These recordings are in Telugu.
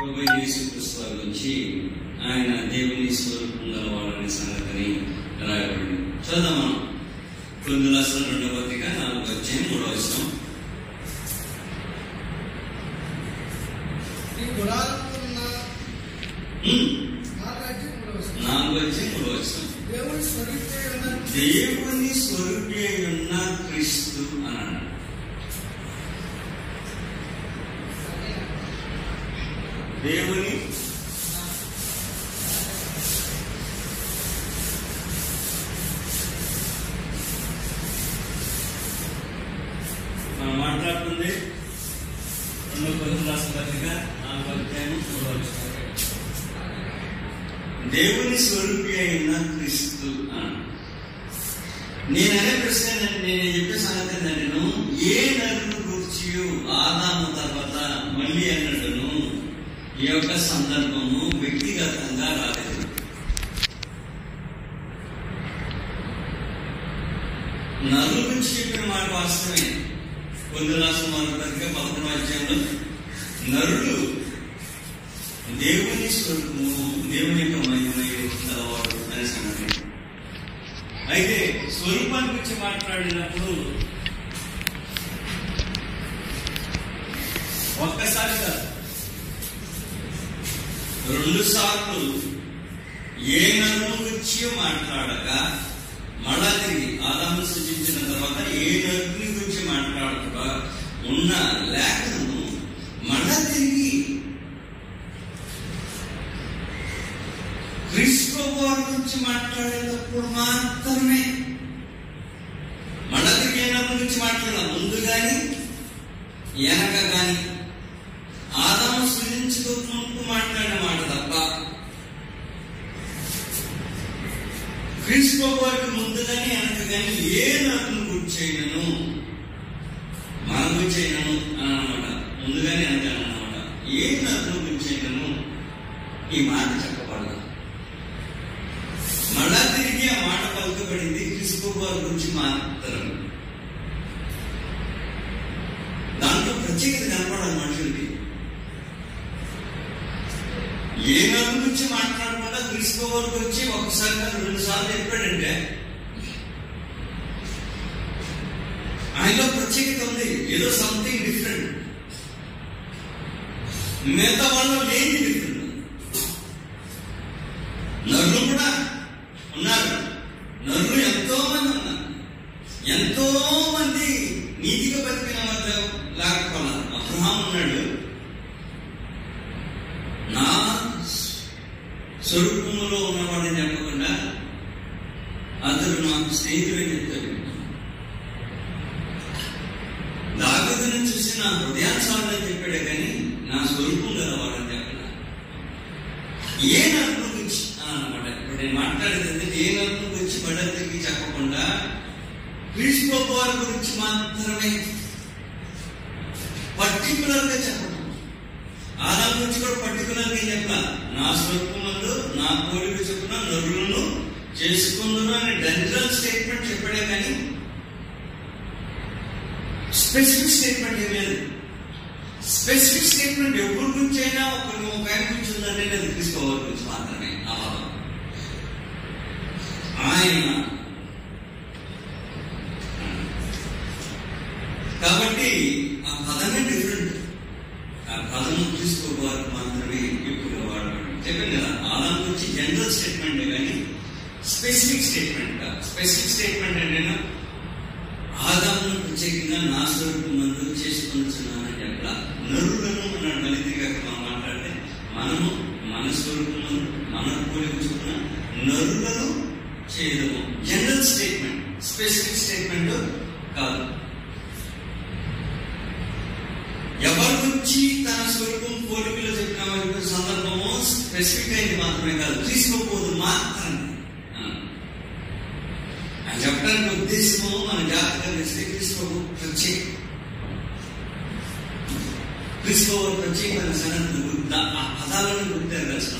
ప్రభు యేసుక్రీస్తు వారి గురించి ఆయన దేవుని స్వరూపం గలవాడనే సంగతిని రాయబడింది చదువుదాం మనం కొన్ని రాసిన రెండవ పత్రిక నాలుగు వచ్చే మూడవ ఇష్టం ఈ గుడారంలో ఉన్న నాలుగు మూడవ వచనం. నాలుగు వచ్చే మూడవ ఇష్టం దేవుని స్వరూపే ఉన్న దేవుని స్వరూపి అయి ఉన్న క్రీస్తు అని అన్నాడు దేవుని మనం మాట్లాడుతుంది రెండు కొన్ని రాష్ట్ర పత్రిక నాలుగు అధ్యాయం మూడవ వచనం. దేవుని స్వరూపి అయిన క్రీస్తు అన్నాడు నేను అనే ప్రశ్న ఏంటంటే, నేను చెప్పే సంగతి ఏంటంటే నేను ఏ నరుని గురించి ఆదాము తర్వాత మళ్ళీ అన్నట్టును ఈ యొక్క సందర్భము వ్యక్తిగతంగా రాలేదు నరుల గురించి చెప్పిన మాట వాస్తవమే కొన్ని రాసిన మన పత్రిక పదకొండు అధ్యాయంలో నరుడు దేవుని స్వరూపము దేవుని యొక్క మహిమై గలవాడు అనే సంగతి అయితే స్వరూపాన్ని గురించి మాట్లాడినప్పుడు ఒక్కసారి కాదు రెండు సార్లు ఏ నరుని గురించి మాట్లాడగా మళ్ళా తిరిగి ఆదాము సృజించిన తర్వాత ఏ నరుని గురించి మాట్లాడగా ఉన్న లేఖను మళ్ళా తిరిగి క్రీస్తు వారి గురించి మాట్లాడేటప్పుడు మాత్రమే మళ్ళా తిరిగి ఏ నరుని గురించి మాట్లాడాలి ముందు కానీ వెనక కానీ ఆదాము సృజించుకోకుండా మాట్లాడిన మాట తప్ప క్రీస్తు వారికి ముందు కానీ వెనక కానీ ఏ నరుని గురించి అయినను మన గురించి అయినను అని అన్నమాట ముందుగానే వెనక అన్నమాట ఏ నరుని గురించి అయినను ఈ మాట చెప్పబడదు మళ్ళా తిరిగి ఆ మాట పలుకబడింది క్రీస్తు వారి గురించి మాత్రం దాంట్లో ప్రత్యేకత కనపడాలి మనుషులకి ఏ నలుగు గురించి మాట్లాడకుండా క్రీస్తు వారి గురించి ఒకసారి కాదు రెండు సార్లు చెప్పాడంటే ఆయనలో ప్రత్యేకత ఉంది ఏదో సంథింగ్ డిఫరెంట్ మిగతా వాళ్ళు లేని డిఫరెంట్ నరులు కూడా ఉన్నారు నరులు ఎంతో మంది ఉన్నారు ఎంతో మంది నీతిగా బతికిన వద్ద లేకపోయినా అబ్రహాం ఉన్నాడు నా స్వరూపంలో ఉన్నవాడని చెప్పకుండా అతడు నాకు స్నేహితుడని చెప్తాడు దాగదుని చూసి నా హృదయానుసారని చెప్పాడే కానీ నా స్వరూపం గలవాడని చెప్పడా ఏ నరుని గురించి అని అన్నమాట ఇప్పుడు నేను మాట్లాడేది ఏంటంటే ఏ నరుని గురించి బడతికి చెప్పకుండా క్రీస్తు వారి గురించి మాత్రమే పర్టికులర్ గా చెప్పడం ఆదాం గురించి కూడా పర్టికులర్ గా చెప్పాలి నా స్వరూపమందు నా కోరిక చెప్పున నరులను చేసుకుందును అని జనరల్ స్టేట్మెంట్ చెప్పాడే కానీ స్పెసిఫిక్ స్టేట్మెంట్ ఏం లేదు స్పెసిఫిక్ స్టేట్మెంట్ ఎవరి గురించి అయినా ఒక ఒక ఆయన గురించి ఉందంటే అది క్రీస్తు వారి గురించి మాత్రమే ఆ పదం ఆయన కాబట్టి ఆ పదమే డిఫరెంట్ ఆ పదము తీసుకోవాలని మాత్రమే ఎక్కువగా వాడబడి చెప్పాను కదా ఆదాం గురించి జనరల్ స్టేట్మెంట్ కానీ స్పెసిఫిక్ స్టేట్మెంట్ స్పెసిఫిక్ స్టేట్మెంట్ అంటే ఆదామును ప్రత్యేకంగా నా స్వరూపం మందు చేసుకొనిచున్నానని చెప్పలా నరులను అన్నాడు మళ్ళీ తిరిగి అక్కడ మనం మాట్లాడితే మనము మన స్వరూపం మందు మన పోలిక చొప్పున నరులను చేయడము జనరల్ స్టేట్మెంట్ స్పెసిఫిక్ స్టేట్మెంట్ కాదు ఎవరి గురించి తన స్వరూపం పోలికలో చెప్పిన సందర్భము స్పెసిఫిక్ అయింది మాత్రమే కాదు తీసుకోపోదు మాత్రమే ఆ. అని చెప్పడానికి ఉద్దేశము మన జాతకం తెలిస్తే క్రీస్తు ప్రత్యేక క్రీస్తు ప్రత్యేకమైన సన్నద్ధ గుర్త ఆ పదాలను గుర్తారు దర్శనం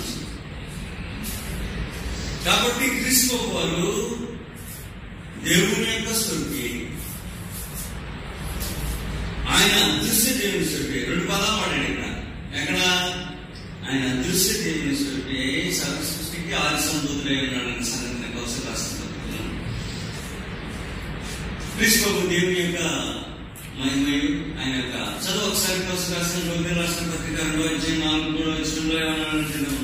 కాబట్టి క్రీస్తు వారు దేవుని యొక్క స్వరూపి ఆయన అదృశ్య దేవుని స్వరూపి రెండు పదాలు వాడాడు ఇక్కడ ఎక్కడ ఆయన అదృశ్య దేవుని సృష్టి సర్వ సృష్టికి ఆది సంబూతులై ఉన్నాడన్న సంగతిని కౌశల్ రాష్ట్ర క్రీస్తు దేవుని యొక్క మహిమయు ఆయన యొక్క చదువు ఒకసారి కౌశల్ రాష్ట్ర రోగి రాష్ట్ర పత్రిక రెండో వచ్చి నాలుగు మూడో వచ్చినంలో ఏమన్నా అంటున్నాం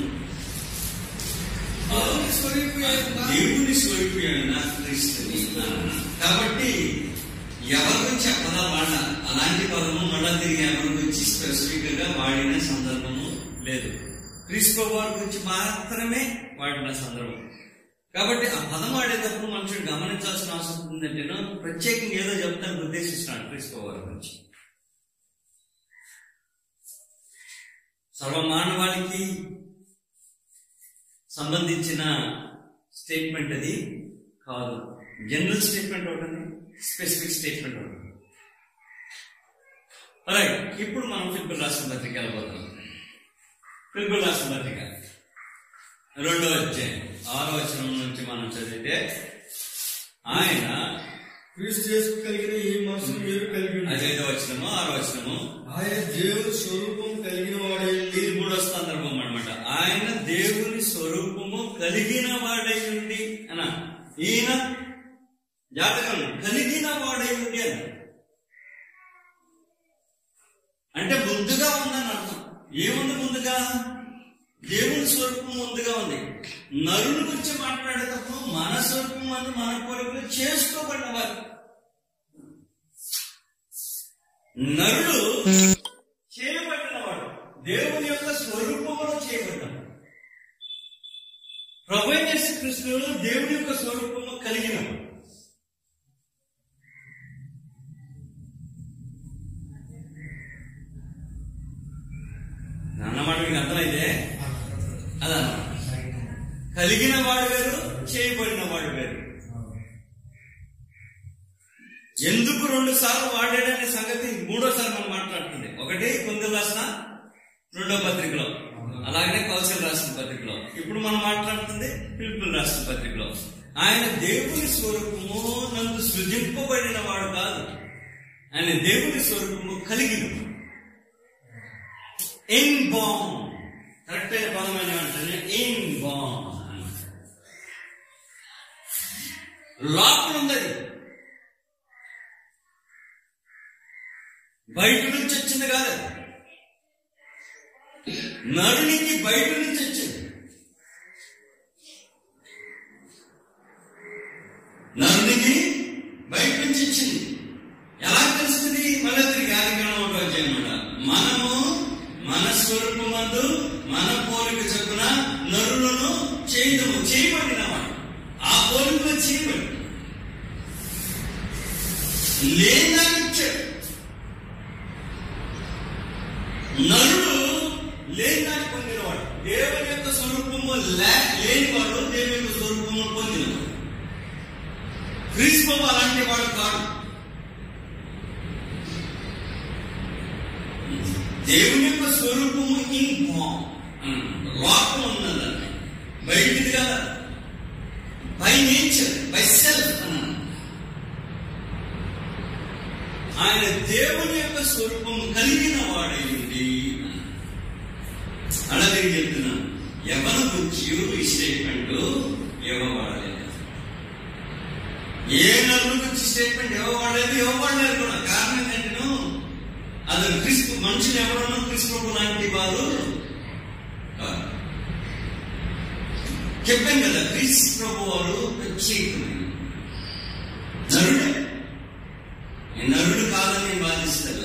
ఆ, స్వరూపి అయిన దేవుని స్వరూపి అయిన క్రీస్తుని అన్నాడు. కాబట్టి ఎవరి గురించి ఆ పదం వాడ అలాంటి పదము మళ్ళా తిరిగి ఎవరి గురించి స్పెసిఫిక్ గా వాడిన సందర్భము లేదు క్రీస్తు వారి గురించి మాత్రమే వాడిన సందర్భం కాబట్టి ఆ పదం వాడేటప్పుడు మనుషుడు గమనించాల్సిన అవసరం ఉందంటే ప్రత్యేకంగా ఏదో చెప్తాను ఉద్దేశిస్తున్నాడు క్రీస్తు వారి గురించి సర్వమానవాళికి సంబంధించిన స్టేట్మెంట్ అది కాదు జనరల్ స్టేట్మెంట్ ఒకటి స్పెసిఫిక్ స్టేట్మెంట్ ఒకటి రైట్ ఇప్పుడు మనం ఫిల్పుల్ రాష్ట్ర పత్రిక వెళ్ళిపోతాం ఫిల్పుల్ రాష్ట్ర పత్రిక రెండో అధ్యాయం ఆరో వచనం నుంచి మనం చదివితే ఆయన క్రీస్తు యేసు కలిగిన ఈ మనసు మీరు కలిగి ఉండండి. అదైదో వచనము ఆరో వచనము ఆయన దేవుని స్వరూపం కలిగిన వాడే ఇది మూడో సందర్భం అన్నమాట ఆయన దేవుని స్వరూపము కలిగిన వాడై ఉండి అన ఈయన జాతకం కలిగిన వాడై ఉండి అన్న అంటే ముందుగా ఉందని అర్థం ఏముంది ముందుగా దేవుని స్వరూపం ముందుగా ఉంది నరుని గురించి మాట్లాడేటప్పుడు మన స్వరూపం అని మన కొరకు చేసుకోబడినవారు నరుడు చేయబడినవాడు దేవుని యొక్క స్వరూపంలో చేయబడ్డాడు ప్రభు కృష్ణుడు దేవుని యొక్క స్వరూపము కలిగినవాడు అన్నమాట మీకు అర్థమైతే అదన్నమాట కలిగిన వాడు వేరు చేయబడిన వాడు వేరు ఎందుకు రెండు సార్లు వాడాడనే సంగతి మూడోసారి మనం మాట్లాడుతుంది ఒకటి కొందరు రాసిన రెండో పత్రికలో అలాగనే కౌశల్ రాసిన పత్రికలో ఇప్పుడు మనం మాట్లాడుతుంది పిలుపులు రాసిన పత్రికలో ఆయన దేవుని స్వరూపము నందు సృజింపబడిన వాడు కాదు ఆయన దేవుని స్వరూపము కలిగిన ఇన్ బాండ్ కరెక్ట్ అయిన పదమైన అంటే ఇన్ బాండ్ లోపల ఉంది అది. బయట నుంచి వచ్చింది కాదు అది. నరునికి బయట నుంచి వచ్చింది నరునికి బయట నుంచి వచ్చింది ఎలా తెలుస్తుంది మళ్ళీ తిరిగి ఆదికాండం ఒక అధ్యాయం అన్నమాట మనము మన స్వరూపమందు మన పోలిక చొప్పున నరులను చేయడము చేయబడినవాడు ఆ పోలికలో చేయబడి లేదని ఇచ్చాడు నరుడు లేదాన్ని పొందినవాడు దేవుని యొక్క స్వరూపము లే- లేనివాడు దేవుని యొక్క స్వరూపము పొందినవాడు క్రీస్తు అలాంటి వాడు కాదు దేవుని యొక్క స్వరూపము ఇంకా లోపం ఉన్నదండి బయటిది కదా బై నేచర్ బై సెల్ఫ్ ఆయన దేవుని యొక్క స్వరూపము కలిగిన వాడై ఉండి అలాగే చెప్తున్నా ఎవరి గురించి ఈ స్టేట్మెంట్ ఇవ్వబడలేదు ఏ నలుగురు గురించి స్టేట్మెంట్ ఇవ్వబడలేదు ఇవ్వబడలేదు కూడా కారణం ఏంటంటే అది క్రీస్తు మనుషులు ఎవరన్నా క్రీస్తు లాంటి వారు కాదు. చెప్పాను కదా క్రీస్తు ప్రభు వారు ప్రత్యేకమైన నరుడే ఈ నరుడు కాదని నేను వాదిస్తాను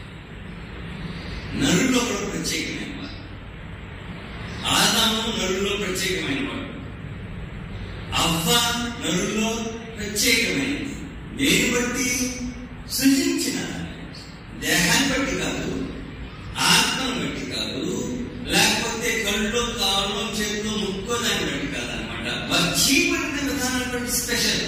నరుల్లో కూడా ప్రత్యేకమైన వాడు ఆదాము నరుల్లో ప్రత్యేకమైన వాడు అవ్వ నరుల్లో ప్రత్యేకమైనది దేని బట్టి సృజించిన దేహాన్ని బట్టి కాదు ఆత్మను బట్టి కాదు లేకపోతే కళ్ళు కాళ్ళు చేతులు ముక్కో దాన్ని బట్టి కాదనమాట వచ్చీపడిన విధానాన్ని బట్టి స్పెషల్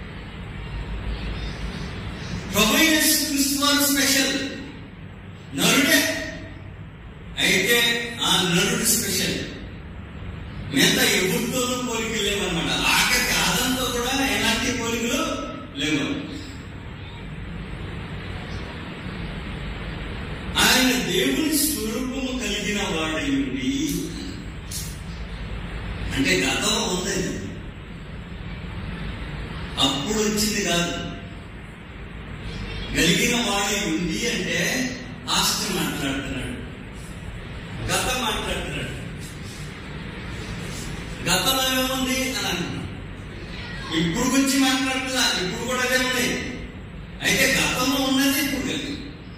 ప్రభు యేసు క్రీస్తు వారు స్పెషల్ నరుడే అయితే ఆ నరుడు స్పెషల్ మిగతా ఎవరితోనూ పోలికలు లేవన్నమాట ఆఖరికి ఆదంతో కూడా ఎలాంటి పోలికలు లేవు ఆయన దేవుని స్వరూపము కలిగిన వాడై ఉండి అంటే గతంలో ఉందండి అప్పుడు వచ్చింది కాదు కలిగిన వాడి ఉంది అంటే ఆస్తి మాట్లాడుతున్నాడు గతం మాట్లాడుతున్నాడు గతంలో ఏముంది అని అంటున్నాడు ఇప్పుడు గురించి మాట్లాడుతున్నా ఇప్పుడు కూడా అదే ఉంది అయితే గతంలో ఉన్నది ఇప్పుడు కలిగి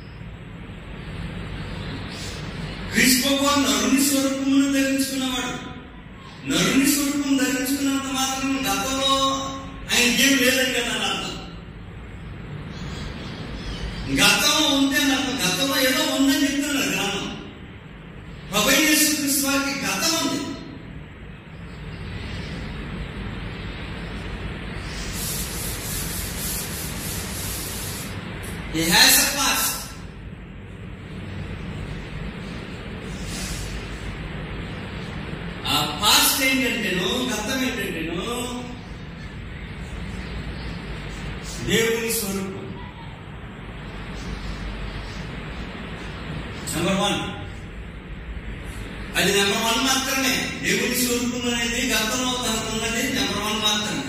క్రీస్తు భగవాన్ నరుని స్వరూపమును ధరించుకున్నవాడు నరుని స్వరూపం ధరించుకున్నంత మాత్రం గతంలో ఆయనకేం లేదని కదా నా అర్థం గతంలో ఉంటే నాకు గతంలో ఏదో ఉందని చెప్తున్నాడు గ్రామం ప్రభు యేసుక్రీస్తు వారికి గతం ఉంది He has a past. ఆ పాస్ట్ ఏంటంటేను గతం ఏంటంటేను దేవుని స్వరూపం నెంబర్ వన్ అది నెంబర్ వన్ మాత్రమే దేవుని స్వరూపం అనేది గతంలో తనకున్నది నెంబర్ వన్ మాత్రమే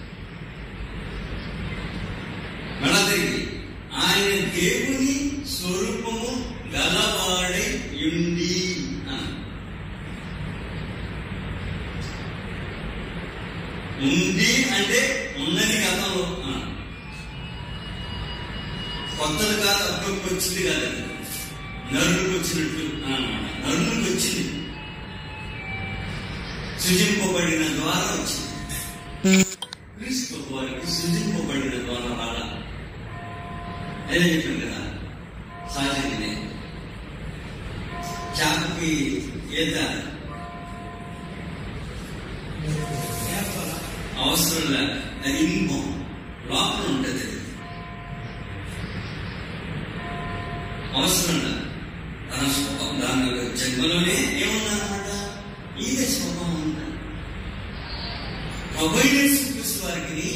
మళ్ళా తిరిగి ఆయన దేవుని స్వరూపము గలవాడై ఉండి అని ఉంది అంటే ఉన్నది గతంలో అని. కొత్తది కాదు అప్పుడప్పుడు వచ్చింది కాదు అది. నరునికి వచ్చినట్టు అన్నమాట నరునికి వచ్చింది సృజింపబడిన ద్వారా వచ్చింది క్రీస్తు వారికి సృజింపబడిన ద్వారా రాలా అదే చెప్పాను కదా సహజంగానే చేపకి ఈత అవసరం లేదు అది ఇంకం లోపల ఉంటుంది అది అవసరం లేదు తన స్వభావం దాని యొక్క జన్మలోనే ఏముందన్నమాట ఈత స్వభావం ఉంది ప్రభు వారికి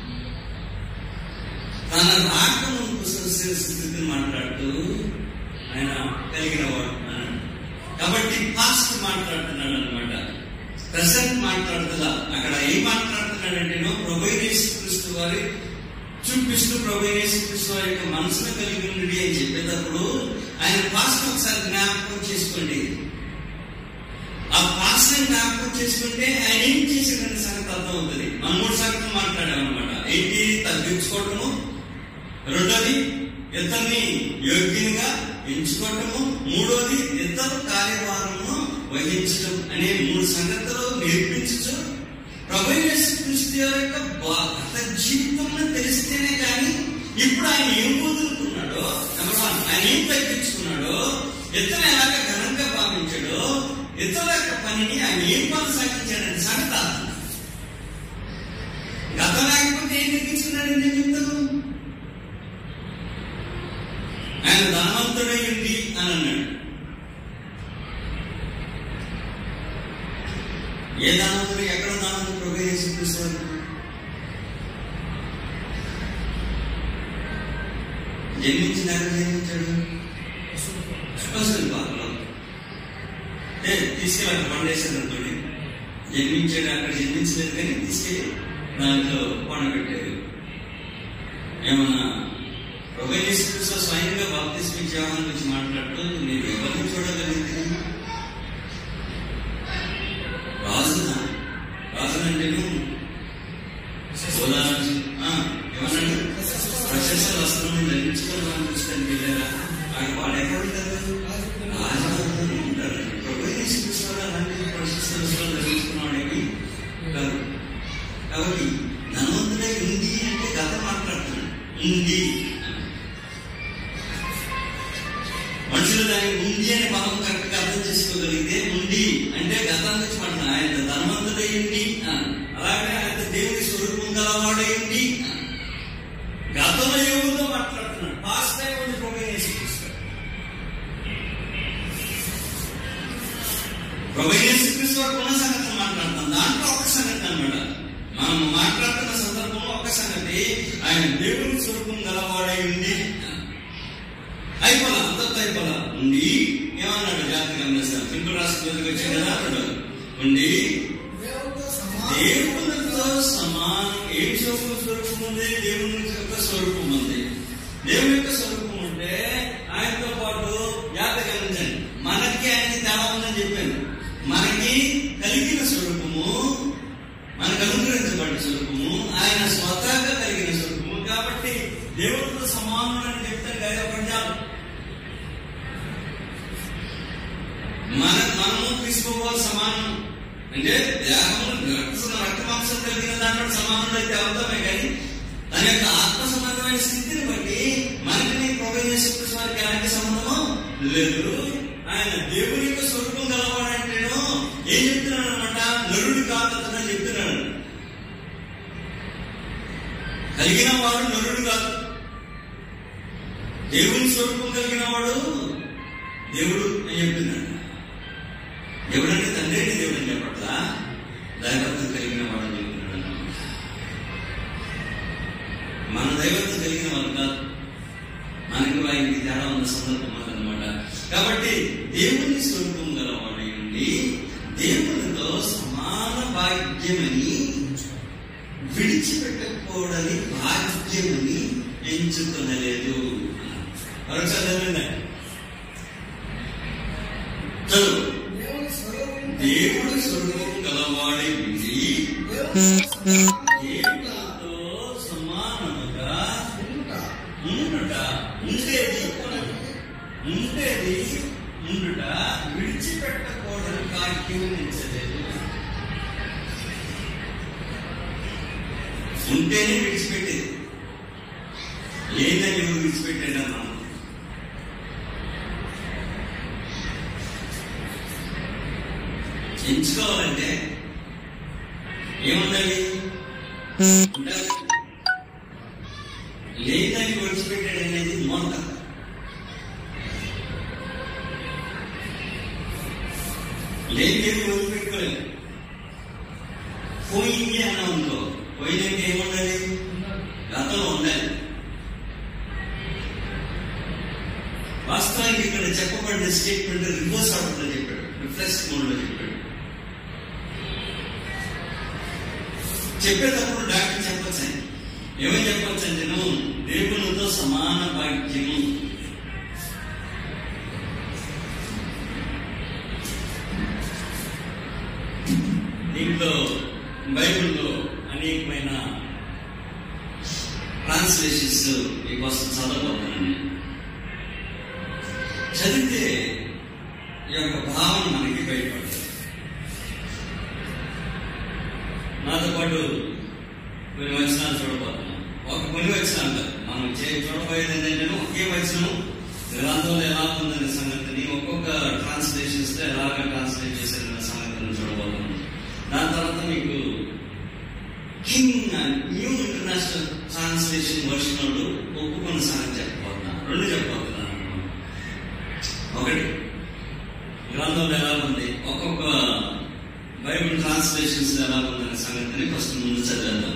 తన రాకను స్థితిని మాట్లాడుతూ ఆయన కలిగిన వాడు అన్నాడు కాబట్టి పాస్ట్ మాట్లాడుతున్నాడు అనమాట ప్రజెంట్ మాట్లాడుతుందా అక్కడ ఏం మాట్లాడుతున్నాడంటే ప్రభైనేశ్వర క్రీస్తు వారి చూపిస్తూ ప్రభైనేశ్వర క్రీస్తు వారి యొక్క మనసును కలిగి ఉండి అని చెప్పేటప్పుడు ఆయన పాస్ట్ ఒకసారి జ్ఞాపకం చేసుకోండి ఆ పాస్ట్ జ్ఞాపకం చేసుకుంటే ఆయన ఏం చేశాడనే సంగతి అర్థం అవుతుంది మనం మూడు సంగతులు మాట్లాడామన్నమాట ఏంటి తగ్గించుకోవటము రెండోది ఇతన్ని యోగ్యంగా ఎంచుకోవటము మూడోది ఇతరు కార్యభారము వహించడం అనే మూడు సంగతులు నేర్పించచ్చు ప్రభు క్రీస్తు యొక్క బా- గత జీవితంలో తెలిస్తేనే కానీ ఇప్పుడు ఆయన ఏం వదులుకున్నాడో నెంబర్ వన్ ఆయన ఏం తగ్గించుకున్నాడో ఇతను ఎలాగ ఘనంగా భావించాడో ఇతరుల యొక్క పనిని ఆయన ఏం కొనసాగించాడని సంగతి అర్థం. గతం లేకపోతే ఏం తగ్గించుకున్నాడని నేను చెప్తాను ఆయన ధనవంతుడై ఉంది అని అన్నాడు ఏ ధనవంతుడు ఎక్కడ ధనవంతుడు ప్రభు యేసుక్రీస్తు వారు? జన్మించిన ఎక్కడ జన్మించాడు పశువుల పాలలో ఏ తీసుకెళ్ళి అక్కడ పండేశారు అనుకోండి జన్మించాడు అక్కడ జన్మించలేదు కానీ తీసుకెళ్ళి దాంట్లో పండబెట్టారు ఏమన్నా ప్రొగేశ్వర స్వయంగా బాప్తిస్మ ఇచ్చేవాళ్ళ గురించి మాట్లాడుతూ మీరు ఎవరిని చూడగలిగింది రాజునా రాజునంటేను సోదారాజు ఆ, ఏమన్నాడు ప్రశస్త వస్త్రం ధరించుకొని మనం చూస్తానికి వెళ్ళారా ఆయన వాడు ఎక్కడ ఉంటారు రాజుగారు ఉంటారు ప్రొగేశ్వర అలాంటి ప్రశస్త వస్త్రం ధరించుకున్నాడేమి కాదు కాబట్టి ధనవంతుడే ఉంది అంటే గత మాట్లాడుతున్నాడు ఉంది మనుషులు దాన్ని ఉంది అనే పదం కరెక్ట్ గా అర్థం చేసుకోగలిగితే ఉంది అంటే గతం నుంచి మాట్లాడు ఆయన ధనవంతుడై ఉంది అని. అలాగే ఆయన దేవుని స్వరూపం గలవాడై ఉంది అని. గతంలో ఏముందో మాట్లాడుతున్నాడు పాస్ట్ టైం ఉంది ప్రొగేశ్వరిస్తాడు ప్రొగేశ్వరిస్తూ ఉన్న సంగతి మాట్లాడుతాం దాంట్లో ఒక సంగతి అన్నమాట మనం మాట్లాడుతున్న సందర్భంలో ఒక సంగతి ఆయన దేవుని స్వరూపం గలవాడై ఉంది అని. అయిపోలా అంతంత అయిపోలా ఉండి ఏమన్నాడు జాతకం చేస్తాను సింపుల్ రాష్ట్రం వచ్చి కదా అన్నాడు ఉండి దేవుడితో వస్తువు ఉంది దేవుని యొక్క స్వరూపం ఉంది దేవుని యొక్క స్వరూపం ఉంటే ఆయనతో పాటు జాగ్రత్త గమనించండి మనకి ఆయనకి తేడా ఉందని చెప్పాను మనకి కలిగిన స్వరూపము మనకు అనుగ్రహించబడిన స్వరూపము ఆయన స్వతహాగా కలిగిన స్వరూపము కాబట్టి దేవుడితో సమానుడు అని చెప్తాను కదా ఒకటి చాలు మన మనము తీసుకోవాలి సమానం అంటే దేహము రక్త రక్త మాంసం కలిగిన దాంట్లో సమానుడు అయితే అవుతామే కానీ తన యొక్క ఆత్మ సంబంధమైన స్థితిని బట్టి మనకి ప్రొవైడ్ చేసే వారికి ఎలాంటి సంబంధము లేదు ఆయన దేవుని యొక్క స్వరూపం గలవాడంటేను ఏం చెప్తున్నాడు అనమాట నరుడు కాదు అతను చెప్తున్నాడు కలిగిన వాడు నరుడు కాదు దేవుని స్వరూపం కలిగిన వాడు దేవుడు అని చెప్తున్నాడు దేవుడు అంటే తండ్రి అంటే దేవుడు అని చెప్పట్లా దైవత్వం కలిగిన వాడు అని చెప్తున్నాడు అన్నమాట. మన దైవత్వం కలిగిన వాడు కాదు మనకి వారికి తేడా ఉన్న సందర్భం అన్నమాట కాబట్టి దేవుని స్వరూపం గలవాడి ఉండి దేవునితో సమాన భాగ్యమని విడిచిపెట్టకపోవడని భాగ్యమని ఎంచుకొనలేదు మరొకసారి చదవండి. చదువు దేవుని స్వరూపం దేవుడి స్వరూపం గలవాడి ఉండి దేవునితో దేవునితో సమానముగా ఉండుట. ఉండుట ఉండేది ఉండేది ఉండుట విడిచిపెట్టకూడని భాగ్యం ఎంచలేదు ఉంటేనే విడిచిపెట్టేది లేదని ఎవరు విడిచిపెట్టాడమ్మా ఎంచుకోవాలంటే ఏముండాలి ఉండాలి లేదని విడిచిపెట్టాడు అనేది మోత లేదని వదిలిపెట్టుకోలేదు పోయింది అని ఉందో పోయినాక ఏముండాలి గతంలో ఉండాలి వాస్తవానికి ఇక్కడ చెప్పబడిన స్టేట్మెంట్ రివర్స్ ఆర్డర్లో చెప్పాడు రిఫ్రెష్ మోడ్ లో చెప్పాడు చెప్పేటప్పుడు డాక్టర్ చెప్పొచ్చు ఆయన. ఏమని చెప్పొచ్చు అంటే నువ్వు దేవునితో సమాన భాగ్యము దీంట్లో బైబిల్లో అనేకమైన ట్రాన్స్లేషన్స్ మీకోసం చదవబోతున్నాను చదివితే ఈ యొక్క భావన మనకి బయటపడుతుంది నాతో పాటు కొన్ని వచనాలు చూడబోతున్నాం ఒక కొన్ని వచనాలు కాదు. మనం చే చూడబోయేది ఏంటంటే ఒకే వచనం గ్రంథంలో ఎలా ఉందనే సంగతిని ఒక్కొక్క ట్రాన్స్లేషన్స్ లో ఎలాగ ట్రాన్స్లేట్ చేశారనే సంగతిని చూడబోతున్నాం దాని తర్వాత మీకు king new international translation version వాళ్ళు ఒప్పుకున్న సంగతి చెప్పబోతున్నా రెండు చెప్పబోతున్నాను ఒకటి గ్రంథంలో ఎలా ఉంది ఒక్కొక్క బైబిల్ ట్రాన్స్లేషన్స్ ఎలా ఉందనే సంగతిని ఫస్ట్ ముందు చదివేద్దాం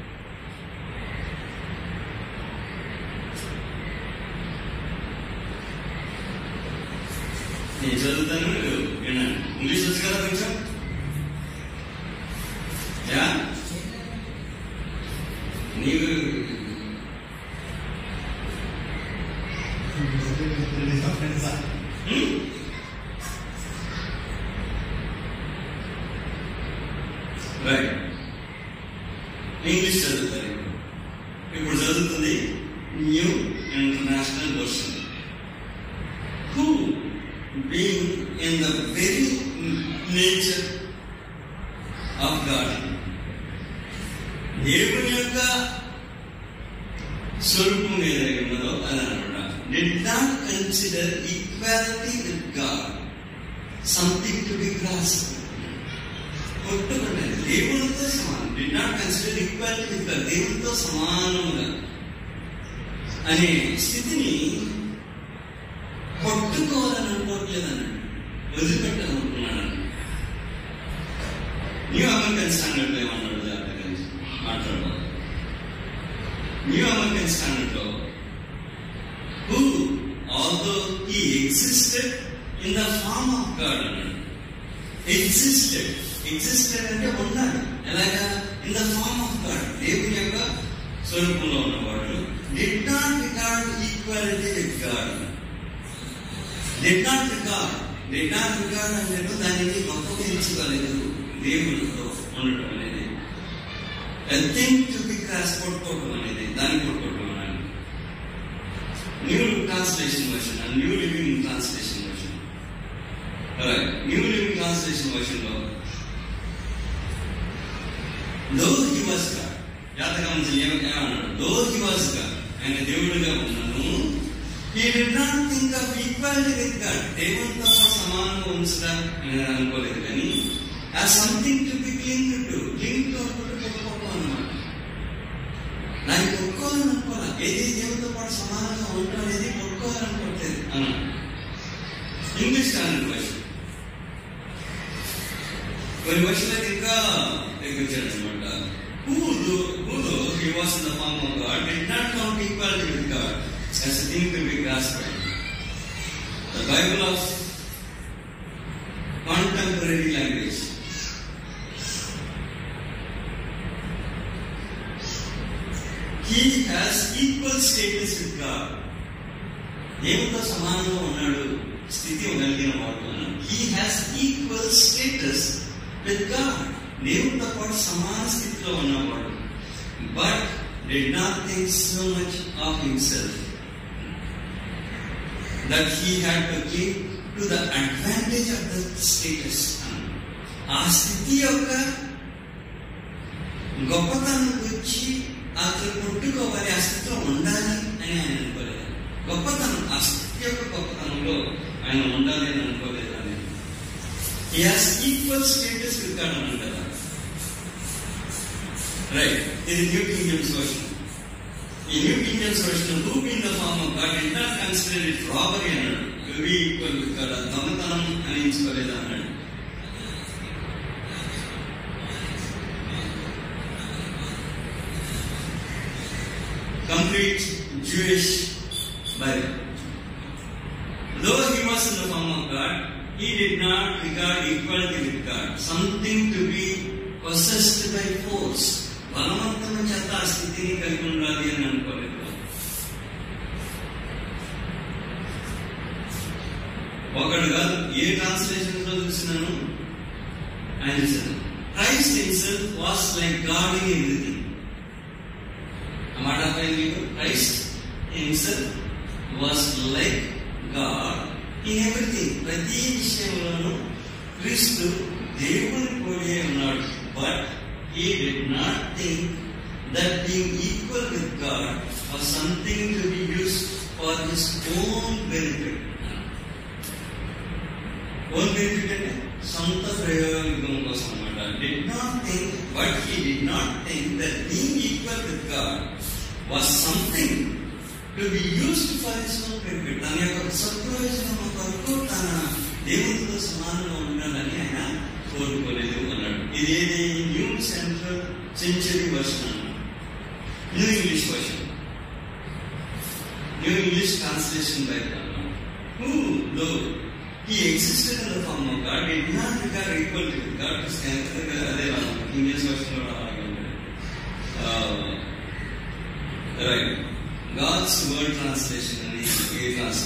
నేను చదువుతాను మీరు వినండి ఇంగ్లీష్ వచ్చు కదా కొంచెం యా నీవు హ్మ్? రైట్ ఇంగ్లీష్ చదువుతారు ఇప్పుడు. ఇప్పుడు చదువుతుంది new international version who being in the very nature of God దేవుని యొక్క స్వరూపం ఏదై ఉన్నదో అని అనమాట did not consider equality with God something to be grasp కొట్టుకున్నది దేవునితో సమానం did not consider equality with God దేవునితో సమానముగా అనే స్థితిని కొట్టుకోవాలని అనుకోవట్లేదన్నాడు వదిలిపెట్టాలనుకున్నాడు న్యూ అమెరికన్ స్టాండర్డ్ లో ఏమన్నాడు జాగ్రత్తగా మాట్లాడవాలి న్యూ అమెరికన్ స్టాండర్డ్ లో who although he existed in the form of God అన్నాడు ఎగ్జిస్టెడ్ ఎగ్జిస్టెడ్ అంటే ఉన్నాడు ఎలాగా in the form of God దేవుని యొక్క స్వరూపంలో ఉన్నవాడు did not record equality with God did not record did not record అంటే దానిని గొప్పగా ఎంచుకోలేదు దేవుడితో ఉండటం అనేది థింగ్ టు బి క్రాస్ కొట్టుకోవడం అనేది దాన్ని కొట్టుకోవడం అనేది new translation version and new living translation version right new living translation version లో దో హీ వాస్ గాడ్ జాతకం ఏమన్నాడు దో హీ వాస్ గాడ్ ఆయన దేవుడిగా ఉన్నాను he did not think of equality with God దేవునితో సమానంగా ఉంచుతా అని నేను అనుకోలేదు కానీ ఆ something to be cling to cling to అనుకుంటే అనమాట నాకు కొట్టుకోవాలని అనుకోవాలా ఏది దేవుడితో పాటు సమానంగా ఉండడం అనేది కొట్టుకోవాలనుకోవట్లేదు అన్నాడు ఇంగ్లీష్ స్టాండర్డ్ భాష కొన్ని వర్షాలు ఇంకా ఎక్కించాడు అనమాట who though who though he was in the form of God did not count equality with God as a thing to be grasped. The Bible of contemporary language. He has equal status with God. దేవుడితో సమానంగా ఉన్నాడు స్థితి కలిగిన వాడు అన్నాడు he has equal status with God దేవుడితో పాటు సమాన స్థితిలో ఉన్నవాడు but did not think so much of himself that he had to give to the advantage of the status. ఆ స్థితి యొక్క గొప్పతనం గురించి అతను కొట్టుకోవాలి ఆ స్థితిలో ఉండాలి అని ఆయన అనుకోలేదు గొప్పతనం ఆ స్థితి యొక్క గొప్పతనంలో ఆయన ఉండాలి అని అనుకోలేదు అని ఈ హాస్ ఈక్వల్ స్టేటస్ రికార్డ్ అన్నాడు కదా రైట్ ఇది న్యూ కింగ్ జేమ్స్ వర్షన్ ఈ new king James version who in the form of God in not consider it robbery అన్నాడు టు బి ఈక్వల్ ఇక్కడ దొంగతనం అని ఎంచుకోలేదు అన్నాడు complete Jewish Bible Though he was in the form of God, he did not regard equality with God, something to be possessed by force. బలవంతం చేత ఆ స్థితిని కలిగి ఉండాలి అని అనుకోలేదు ఒకడు కాదు ఏ ట్రాన్స్లేషన్ లో చూసినాను ఆయన చూసాను Christ himself was like God in everything ఆ మాట అర్థమైంది మీకు Christ himself was like God in everything ప్రతి విషయంలోనూ క్రీస్తు దేవుని పోలే ఉన్నాడు but he did not think that being equal with God was something to be used for his own benefit. Own benefit అంటే సొంత ప్రయోగం కోసం అనమాట did not think but he did not think that being equal with God was something to be used for his own benefit తన యొక్క సత్ప్రయోజనం కొరకు తన దేవునితో సమానంగా ఉండాలని ఆయన కోరుకోలేదు అన్నాడు ఇదేది న్యూ సెంట్రల్ సెంచరీ వర్షన్ అన్నాడు new English version new English translation Bible అన్నాడు హూ లో he existed in the form of God, did not regard equal to God. అదే ఇంగ్లీష్ వర్షన్ కూడా అలాగే ఉంటుంది రైట్ గాడ్స్ వర్డ్ ట్రాన్స్లేషన్ అని ఏ ట్రాన్స్లేషన్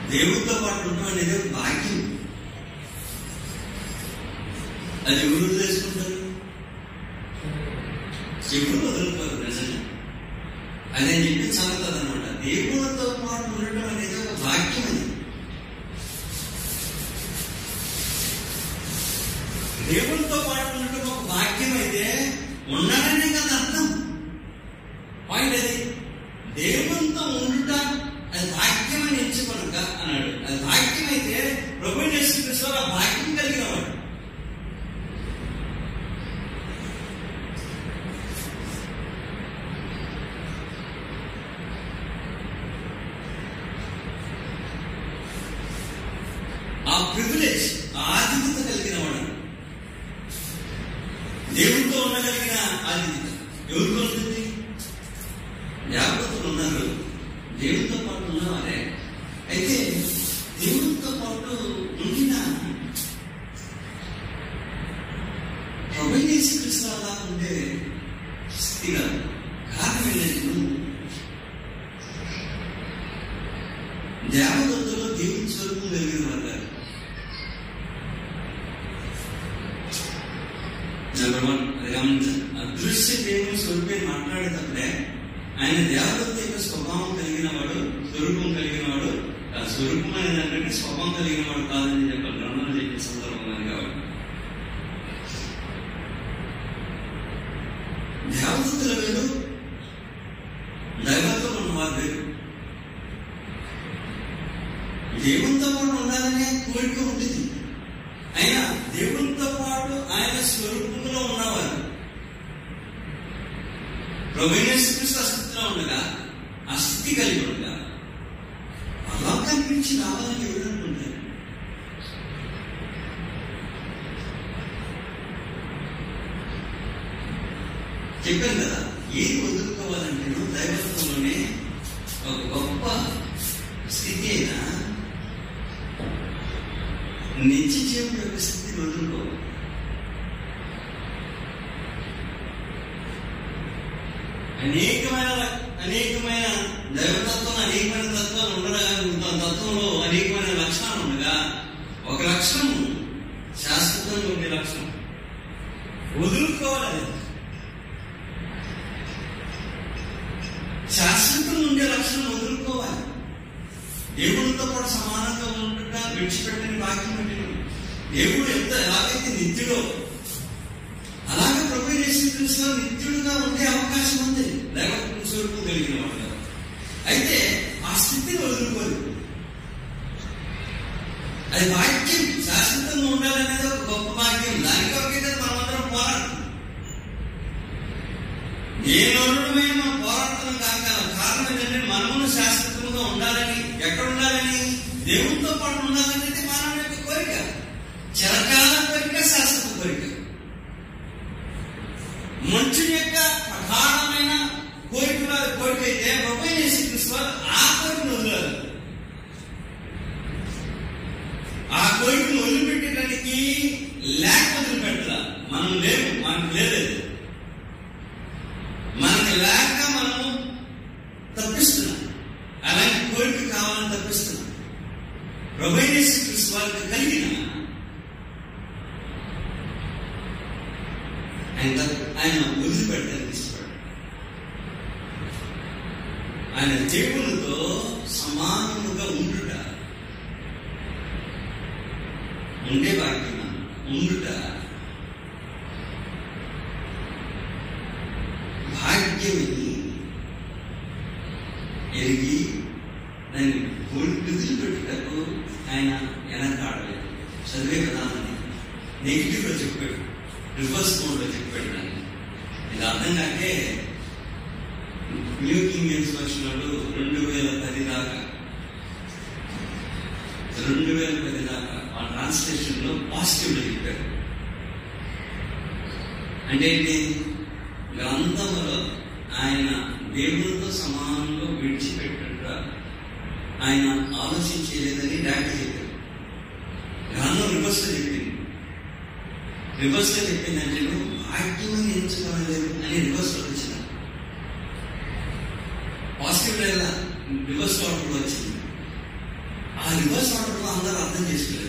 దేవుడితో పాటు ఉండడం అనేది ఒక భాగ్యం అది ఎవరు వదిలేసుకుంటారు ఎప్పుడు వదులుకోరు నిజంగా అదే చెప్పి చదువుతుంది అనమాట దేవుడితో పాటు ఉండటం అనేది ఒక భాగ్యం అది దేవుడితో పాటు ఉండటం ఒక భాగ్యం అయితే ఉన్నాడనే కదా అర్థం పాయింట్ అది దేవునితో ఉండుట అది భాగ్యం అని ఎంచుకొనక అన్నాడు అది భాగ్యం అయితే ప్రభు యేసుక్రీస్తు ఆ భాగ్యం కలిగిన వాడు ఆ ప్రివిలేజ్ ఆ ఆధిక్యత కలిగిన వాడు దేవుడితో ఉండగలిగిన ఆధిక్యత ఎవరితో ఉంటుంది దేవతలు ఉన్నారు దేవుడితో పాటు ఉన్నవారే అయితే దేవుడితో పాటు ఉండిన ప్రభుత్వ కృష్ణ అలా ఉండే స్థితి కాదు కారణం ఏంటంటే దేవదత్తులో దేవుని స్వరూపం కలిగిన వారు కాదు. నెంబర్ వన్ అది గమనించాలి అదృశ్య దేవుని స్వరూపే మాట్లాడేటప్పుడే ఆయన దేవదత్త యొక్క స్వభావం కలిగిన వాడు స్వరూపం కలిగిన వాడు ఆ స్వరూపం అనేది అంటే స్వభావం కలిగిన వాడు కాదని చెప్పాలి గ్రంథంలో చెప్పిన సందర్భం అది కాబట్టి దేవదత్తుల వేరు దైవత్వం ఉన్నవారు వేరు దేవునితో పాటు ఉండాలనే కోరిక ఉంటుంది అయినా దేవునితో పాటు ఆయన స్వరూపంలో ఉన్నవారు ప్రొవైనర్స్ ఆ స్థితిలో ఉండగా ఆ స్థితి కలిగి ఉండగా అలా కనిపించి రావాలని ఎవరు అనుకుంటారు చెప్పాను కదా ఏది వదులుకోవాలంటే దైవత్వంలోనే ఒక గొప్ప స్థితి అయినా నిత్య జీవం యొక్క స్థితిని వదులుకోవాలి అనేకమైన అనేకమైన దైవతత్వం అనేకమైన తత్వాలు ఉండగా తత్వంలో అనేకమైన లక్షణాలు ఉండగా ఒక లక్షణం శాశ్వతంగా ఉండే లక్షణం వదులుకోవాలి శాశ్వతంగా ఉండే లక్షణం వదులుకోవాలి దేవుడితో పాటు సమానంగా ఉండగా విడిచిపెట్టని భాగ్యం పెట్టిన దేవుడు ఎంత ఎలాగైతే నిత్యుడో అలాగే ప్రభు యేసుక్రీస్తులో నిత్యుడుగా ఉండే అవకాశం ఉంది లేకపోతే స్వరూపం కలిగిన వాడు కదా. అయితే ఆ స్థితిని వదులుకోదు అది భాగ్యం శాశ్వతంగా ఉండాలనేది ఒక గొప్ప భాగ్యం దాని కొరకే కదా మనమందరం పోరాడుతున్నాం ఏ నరుడమే మనం పోరాడుతున్నాం కాక కారణం ఏంటంటే మనమును శాశ్వతంగా ఉండాలని ఎక్కడ ఉండాలని దేవునితో పాటు ఉండాలనేది మానవ యొక్క కోరిక చిరకాల కోరిక శాశ్వత కోరిక మనుషుని యొక్క ప్రధానమైన కోరిక కోరిక అయితే ప్రభు యేసుక్రీస్తు ఆ కోరికను వదిలారు ఆ కోరికను వదిలిపెట్టడానికి లేక వదిలిపెట్టరా మనం లేవు మనకు లేదు మనకి లేక మనము తప్పిస్తున్నాం అలాంటి కోరిక కావాలని తప్పిస్తున్నాం ప్రభు యేసుక్రీస్తు వారికి కలిగిన ఆయన ఆయన వదిలిపెట్టారు ఇష్టపడ్డారు ఆయన దేవునితో సమానముగా ఉండుట ఉండే భాగ్యం ఉండుట భాగ్యమని ఎరిగి దాన్ని వదిలిపెట్టుటకు ఆయన వెనకాడలేదు చదివే విధానాన్ని నెగిటివ్గా చెప్పాడు రివర్స్ మోడ్లో చెప్పాడు దాన్ని ఇది అర్థం కాకే న్యూ కింగ్ జేమ్స్ వచ్చినప్పుడు రెండు వేల పది దాకా రెండు వేల పది దాకా ఆ ట్రాన్స్లేషన్ లో పాజిటివ్ చెప్పారు అంటే ఏంటి గ్రంథములో ఆయన దేవునితో సమానంగా విడిచిపెట్టుట ఆయన ఆలోచించలేదని డాడీ చెప్పారు గ్రంథం రివర్స్ లో చెప్పింది రివర్స్ లో చెప్పిందంటే నువ్వు భాగ్యమని ఎంచుకోలేదు అని రివర్స్ లో వచ్చిన పాజిటివ్ లేదా రివర్స్ లో అప్పుడు వచ్చింది ఆ రివర్స్ ఆర్డర్లో అందరూ అర్థం చేసుకోలేదు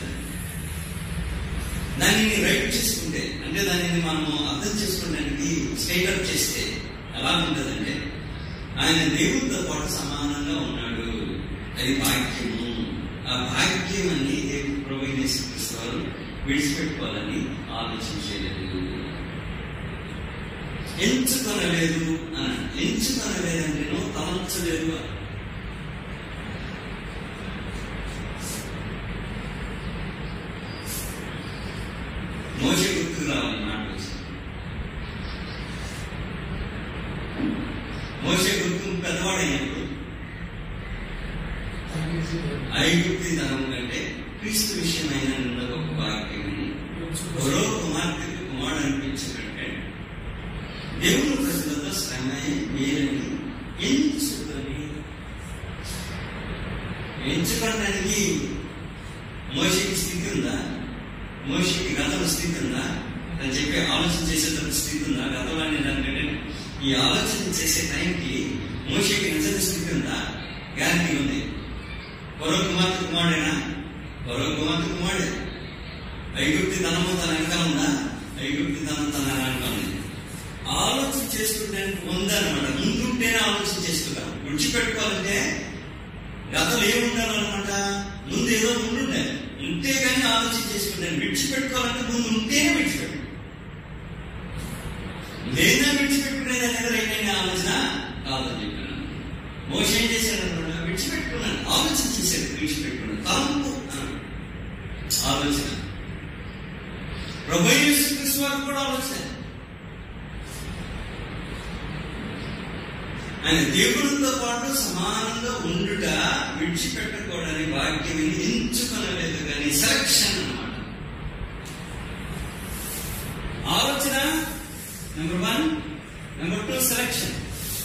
దానిని రైట్ చేసుకుంటే అంటే దానిని మనము అర్థం చేసుకోవడానికి స్టేట్ అప్ చేస్తే ఎలా ఉంటుందంటే ఆయన దేవుడితో పాటు సమానంగా ఉన్నాడు అది భాగ్యము ఆ భాగ్యం అని దేవుడు ప్రొవైడ్ చేసి వారు విడిచిపెట్టుకోవాలని ఆలోచించలేదు ఎంచుకొనలేదు అని ఎంచుకొనలేదంటేనో తలంచలేదు అని మోసే గుర్తుకు రావాలి మాట వచ్చింది. మోసే గుర్తు పెద్దవాడైనప్పుడు ఐగుప్తి ధనం కంటే క్రీస్తు విషయమైన నిన్న గొప్ప వాక్యమని ఎవరో కుమార్తెకు కుమారుడు అనిపించకంటే దేవుని ప్రజలతో శ్రమ మేలని ఎంచుకొని ఎంచుకోవడానికి మోసకి స్థితి ఉందా మోషకి గతంలో స్థితి ఉందా అని చెప్పి ఆలోచన చేసేటప్పుడు స్థితి ఉందా గతంలో నేను అంటే ఈ ఆలోచన చేసే టైంకి మోషకి నిజమైన స్థితి ఉందా గ్యారంటీ ఉంది పొరవ కుమార్తె కుమారుడేనా పొరవ కుమార్తె కుమారుడే ఐగుప్తి ధనము తన వెనకాల ఉందా ఐగుప్తి ధనం తన వెనకాల ఉంది ఆలోచన చేసుకుంటానికి ఉందన్నమాట ముందుంటేనే ఆలోచన చేసుకుంటాం విడిచిపెట్టుకోవాలంటే గతంలో ఏముండాలన్నమాట ముందు ఏదో ముందుండే ఉంటే కానీ ఆలోచన చేసుకుంటాను విడిచిపెట్టుకోవాలంటే ముందు ఉంటేనే విడిచిపెట్టు లేదా విడిచిపెట్టుకునేది అనేది రైట్ ఆలోచన కాదని చెప్పాను మోసం ఏం చేశాడు అనమాట విడిచిపెట్టుకున్నాను ఆలోచన చేశాడు విడిచిపెట్టుకున్నాను తలంపు అన్నాడు. ఆలోచన ప్రభు యేసుక్రీస్తు వారికి కూడా ఆలోచన ఆయన దేవుడితో పాటు సమానంగా ఉండుట విడిచిపెట్టకూడని భాగ్యం ఎంచుకొనలేదు కానీ సెలక్షన్ అన్నమాట ఆలోచన number one number two selection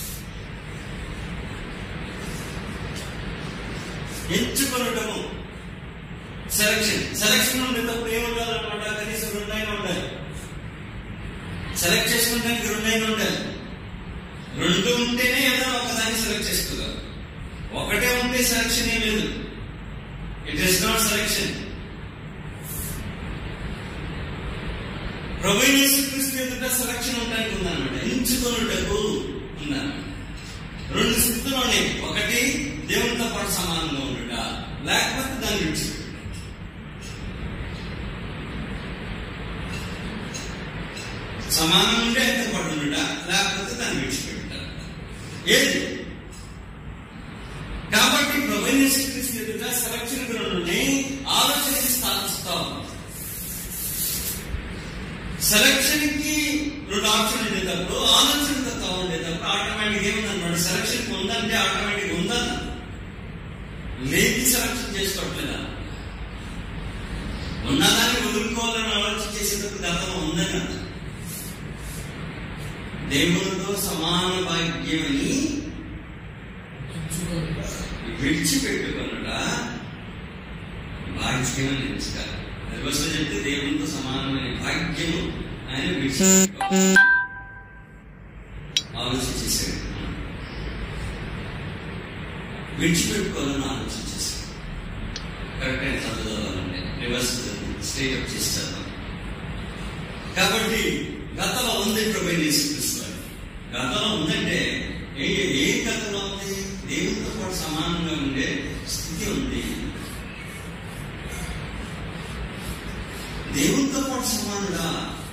ఎంచుకొనటము సెలక్షన్ సెలక్షన్ ఉండేటప్పుడు ఏముండాలన్నమాట కనీసం రెండైనా ఉండాలి సెలెక్ట్ చేసుకుంటానికి రెండైనా ఉండాలి రెండు ఉంటేనే ఏదో ఒకదాన్ని సెలెక్ట్ చేసుకోగలరు ఒకటే ఉంటే సెలక్షన్ ఏం లేదు ఇట్ ఇస్ నాట్ సెలక్షన్ ప్రభు యేసుక్రీస్తు ఎదుట సెలక్షన్ ఉండడానికి ఉందన్నమాట ఎంచుకొనుటకు ఉందన్నమాట రెండు స్థితులు ఉన్నాయి ఒకటి దేవునితో పాటు సమానంగా ఉండుట లేకపోతే దాన్ని విడిచిపెట్టు సమానం ఉంటే ఎంత పాటు ఉండుట లేకపోతే దాన్ని విడిచిపెట్టుట ఏది కాబట్టి ప్రభు యేసుక్రీస్తు ఎదుట సెలక్షన్ గ్రౌండ్ ఆలోచన స్థాపిస్తాం సెలక్షన్ కి రెండు ఆప్షన్ ఉండేటప్పుడు ఆలోచన తక్కువ ఉండేటప్పుడు ఆటోమేటిక్ ఏముందన్నమాట సెలక్షన్ ఉందంటే ఆటోమేటిక్ ఉందన్న లేని సెలక్షన్ చేసుకోవట్లేదా ఉన్నదాన్ని వదులుకోవాలని ఆలోచన చేసేటప్పుడు గతంలో ఉందని అర్థం. దేవునితో సమాన భాగ్యమని విడిచిపెట్టుకున్నట భాగ్యం అని ఎంచుకోవాలి రివర్స్ చెప్తే దేవునితో సమానమైన భాగ్యము ఆయన విడిచిపెట్టుకో ఆలోచన చేశాడు విడిచిపెట్టుకోవాలని ఆలోచన చేశాడు కరెక్ట్ అయిన చదువుదాలంటే రివర్స్ స్టేట్ అప్ చేసి చదవాలి కాబట్టి గతంలో ఉంది ప్రభు యేసుక్రీస్తు గతంలో ఉందంటే ఏ ఏ గతంలో ఉంది దేవునితో పాటు సమానంగా ఉండే స్థితి ఉంది దేవునితో పాటు సమానుడా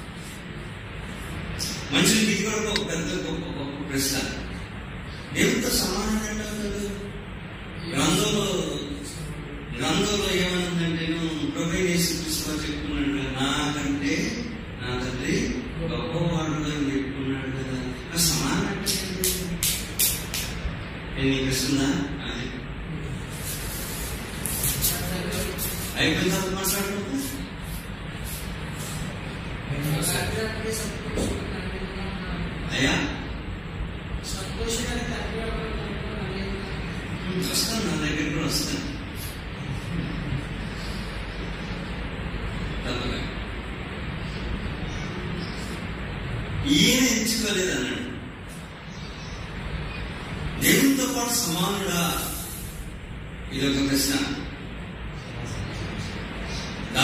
మనుషులకి ఇది కూడా ఒక పెద్ద గొప్ప గొప్ప ప్రశ్న దేవునితో సమానం అంటారు గ్రంథంలో గ్రంథంలో ఏమనుందంటే ప్రభు యేసుక్రీస్తు చెప్పుకున్నాడు కదా, నాకంటే నా తండ్రి గొప్పవాడుగా చెప్పుకున్నాడు కదా ఆ సమానం అంటే ఏంటి? ఏ నీకు ఇస్తుందా అది అయిపోయిన తర్వాత మాట్లాడుకుంటా అయ్యా వస్తాను నా దగ్గర కూడా వస్తాను తప్పగా ఈయన ఎంచుకోలేదు అన్నాడు దేవునితో పాటు సమానుడా ఇది ఒక ప్రశ్న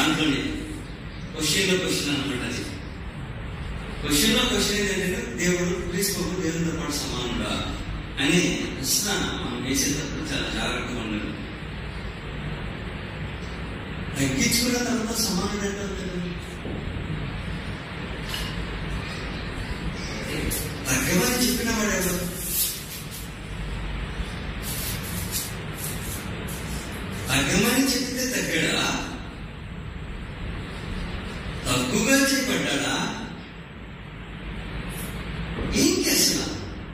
దాంట్లోనే క్వశ్చన్ లో క్వశ్చన్ అనమాట అది క్వశ్చన్ లో క్వశ్చన్ ఏంటంటే దేవుడు క్రీస్తుకు దేవునితో పాటు సమానుడా అని ప్రశ్న మనం వేసేటప్పుడు చాలా జాగ్రత్తగా ఉండాలి తగ్గించుకున్న తర్వాత సమానుడు అంటే అవుతాడు. తగ్గమని చెప్పిన వాడు ఎవరు తగ్గమని చెప్తే తగ్గాడా తక్కువగా చెప్పడ్డా ఏం చేస్తున్నా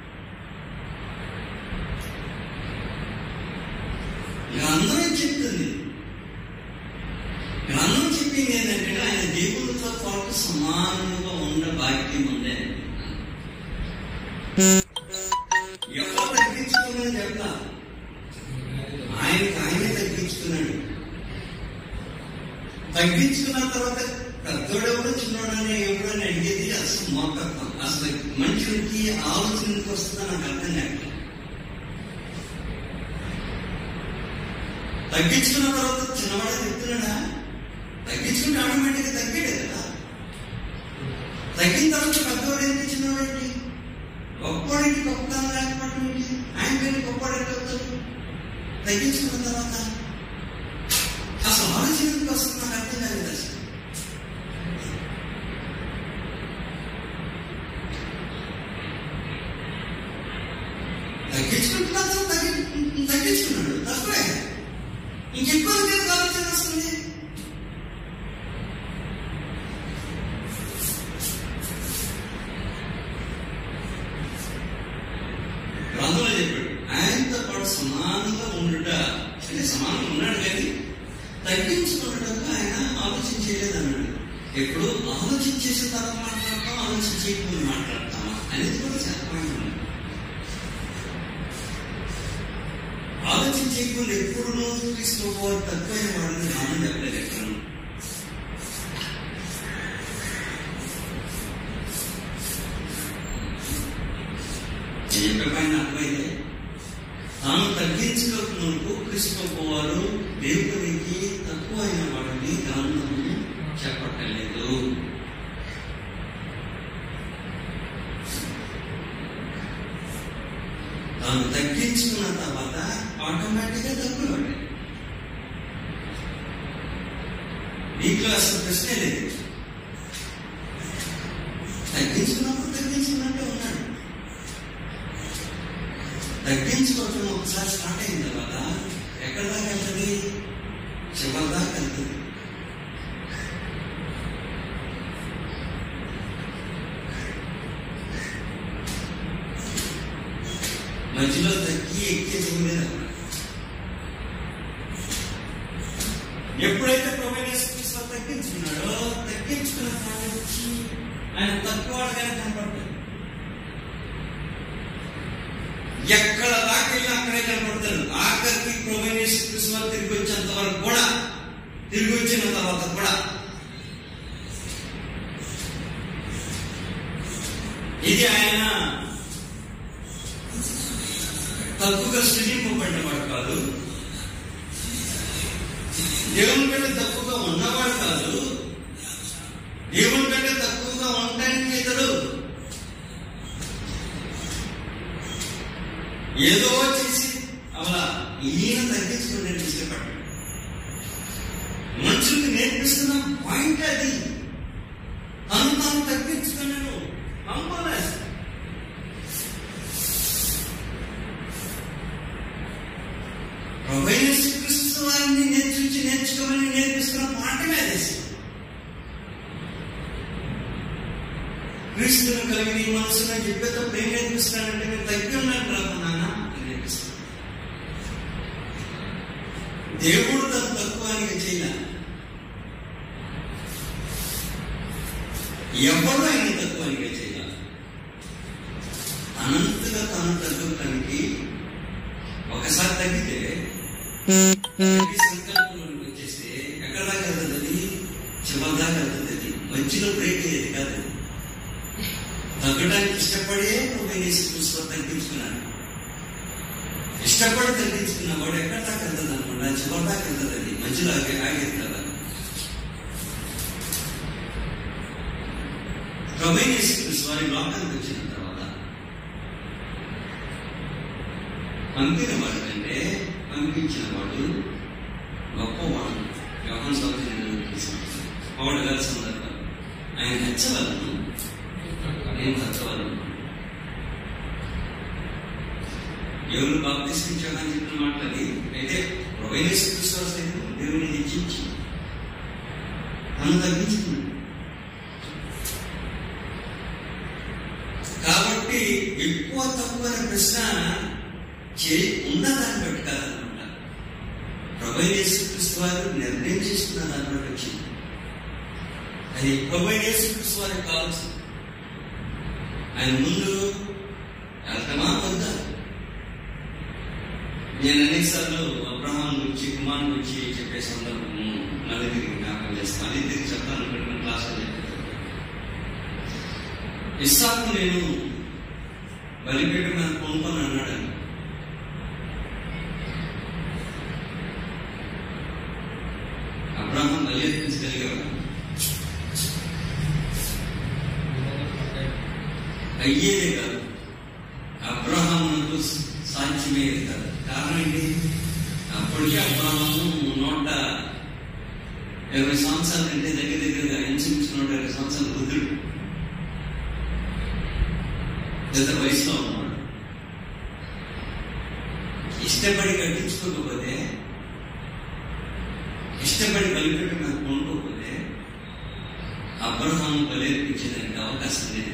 గ్రంథం చెప్తుంది గ్రంథం చెప్పింది ఏంటంటే ఆయన దేవుడితో పాటు సమానంగా ఉన్న భాగ్యం ఉంది ఎవరు తగ్గించుకోమని చెప్పలా ఆయనకి ఆయనే తగ్గించుకున్నాడు తగ్గించుకున్న తర్వాత పెద్దోడెవడు చిన్నోడని ఎవడని అడిగేది అసలు మోకత్వం అసలు మనుషుడికి ఆలోచన ఎందుకు వస్తుందో నాకు అర్థం కాదు తగ్గించుకున్న తర్వాత చిన్నవాడు చెప్తున్నాడా తగ్గించుకుంటే ఆటోమేటిక్గా తగ్గాడు కదా తగ్గిన తర్వాత పెద్దవాడు ఏంటి చిన్నవాడేంటి గొప్పవాడికి గొప్పతనం లేకపోవడం ఏంటి ఆయన పేరు గొప్పవాడికి అవుతాడు తగ్గించుకున్న తర్వాత అసలు ఆలోచన ఎందుకు వస్తుంది నాకు అర్థం కాలేదు అసలు తగ్గించుకుంటున్న తర్వాత తగ్గి తగ్గించుకున్నాడు తక్కువే ఇంకెక్కువ ఎందుకు ఆలోచన వస్తుంది గ్రంథంలో చెప్పాడు ఆయనతో పాటు సమానంగా ఉండుట అంటే సమానంగా ఉన్నాడు కానీ తగ్గించుకున్నట్టు ఆయన ఆలోచన చేయలేదు అన్నాడు ఎప్పుడు ఆలోచన చేసిన తర్వాత మాట్లాడతాం ఆలోచన చేయకుండా మాట్లాడతామా అనేది కూడా చాలా పాయింట్ ఉంది. ఆలోచన చేయకుండా ఎప్పుడు నువ్వు తీసుకోవాలి తక్కువైన వాడిని నామని చెప్పలేదు ఎక్కడ నేను చెప్పే పైన అర్థమైంది తాను తగ్గించుకోకు క్రీస్తువారు దేవునికి తక్కువ అయిన వాడిని గ్రంథము చెప్పట్లేదు తాను తగ్గించుకున్న తర్వాత ఆటోమేటిక్గా తక్కువ దీంట్లో అసలు ప్రశ్నే లేదు తగ్గించుకున్నప్పుడు తగ్గించుకున్నట్టే ఉన్నాడు తగ్గించుకోవటం ఒకసారి స్టార్ట్ అయిన తర్వాత ఎక్కడ దాకా వెళ్తుంది చివరి దాకా వెళ్తుంది మధ్యలో తగ్గి ఎక్కేసి ఉండేది అన్నమాట. ఎప్పుడైతే ప్రొవైడర్స్ తగ్గించుకున్నాడో తగ్గించుకున్న కాడ నుంచి ఆయన తక్కువగానే కనపడతాడు ఎక్కడ దాకా వెళ్ళి అక్కడే కనపడతాడు ఆఖరికి ప్రొవైడర్స్ క్రిస్మస్ తిరిగి వచ్చేంత వరకు కూడా తిరిగి వచ్చిన తర్వాత కూడా ఇది ఆయన తప్పుగా సృజింపబడినవాడు కాదు దేవుని కంటే తక్కువగా ఉన్నవాడు కాదు దేవుని కంటే తక్కువగా ఉండడానికి ఇతడు ఏదో చేసి అవలా ఈయన తగ్గించుకుని ఇష్టపడ్డాడు మనుషులకు నేర్పిస్తున్న పాయింట్ అది తను తాను తగ్గించుకున్నాను అమ్మలేదు ప్రభైన శ్రీకృష్ణ వారిని నేర్చుంచి నేర్చుకోమని నేర్పిస్తున్న పాఠమే అది క్రీస్తును కలిగి నీ మనసును చెప్పేటప్పుడు ఏం నేర్పిస్తున్నానంటే నేను తగ్గి ఉన్నాను రాకున్నానా అని నేర్పిస్తున్నాను దేవుడు తను తక్కువానికి చేయాలి ఎవరు ఆయన తక్కువానికి చేయాలి అనంతగా తాను తగ్గడానికి ఒకసారి తగ్గితే తగ్గి సంకల్పంలోకి వచ్చేస్తే ఎక్కడ దాకా వెళ్తుంది అది చివరి దాకా వెళ్తుంది అది మధ్యలో బ్రేక్ అయ్యేది కాదు అది. తగ్గడానికి ఇష్టపడే క్రీస్తు తగ్గించుకున్నాడు ఇష్టపడి తగ్గించుకున్న వాడు ఎక్కడ దాకా వెళ్తుంది అనమాట చివరి దాకా వెళ్తుంది అది మధ్యలో ఆగే ఆగేది కదా ప్రొవైన్ యేసుక్రీస్తు వారి లోకానికి వచ్చిన తర్వాత పంపిన వాడు కంటే పంపించిన వాడు గొప్పవాడు వ్యవహార సౌకర్యం పౌడు గారి సందర్భం ఆయన హెచ్చవలను నేను హెచ్చవలను ఎవరు బాప్తిస్మించాలని చెప్పిన మాట అది అయితే ప్రొవైన్ యేసుక్రీస్తు వారు సైతం దేవుని హెచ్చించి తను తగ్గించుకున్నాడు కాబట్టి ఎక్కువ తక్కువ అనే ప్రశ్న చే ఉన్నదాన్ని బట్టి కాదనమాట ప్రభైన యేసుక్రీస్తు వారు నిర్ణయం చేసుకున్న దాన్ని బట్టి వచ్చింది అది ప్రభైన యేసుక్రీస్తు వారికి కావాల్సింది ఆయన ముందు వెళ్తామా వద్దా నేను అనేకసార్లు అబ్రహాం గురించి కుమార్ గురించి చెప్పే సందర్భము మళ్ళీ తిరిగి జ్ఞాపకం చేస్తాను మళ్ళీ తిరిగి చెప్తాను అనుకుంటున్న క్లాస్లో చెప్పాను ఇస్సాకు నేను బలిపీఠ మీద కొనుక్కొని అన్నాడు ఆయన. అబ్రహం బలి అర్పించగలిగాడు అయ్యేదే కాదు అబ్రహామునకు సాధ్యమే కాదు కారణం ఏంటి అప్పటికే అబ్రహాము నూట ఇరవై సంవత్సరాల కంటే దగ్గర దగ్గరగా ఇంచుమించు నూట ఇరవై సంవత్సరాల వృద్ధుడు గత వయసులో ఉన్నాడు ఇష్టపడి కట్టించుకోకపోతే ఇష్టపడి బలిపెట్టి మీద కొనుక్కోకపోతే అబ్రహాం బలిపించేదానికి అవకాశం లేదు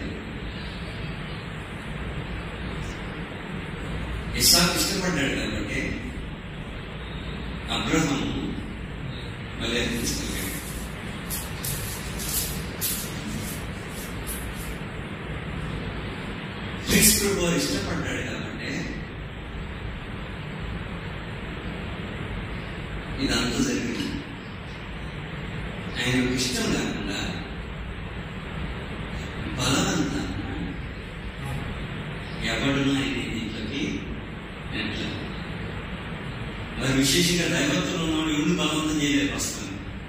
ఇస్సాకు ఇష్టపడ్డాడు కాబట్టి అబ్రహాం బలి అర్పించగలిగాడు క్రీస్తు వారు ఇష్టపడ్డాడు కాబట్టి ఇదంతా జరిగింది ఆయనకు ఇష్టం లేకుండా బలవంతంగా ఎవడును ఆయన దీంట్లోకి నెట్టలేదు మరి విశేషంగా దైవత్వం ఉన్నవాడు ఎవరు బలవంతం చేయలేదు వస్తుంది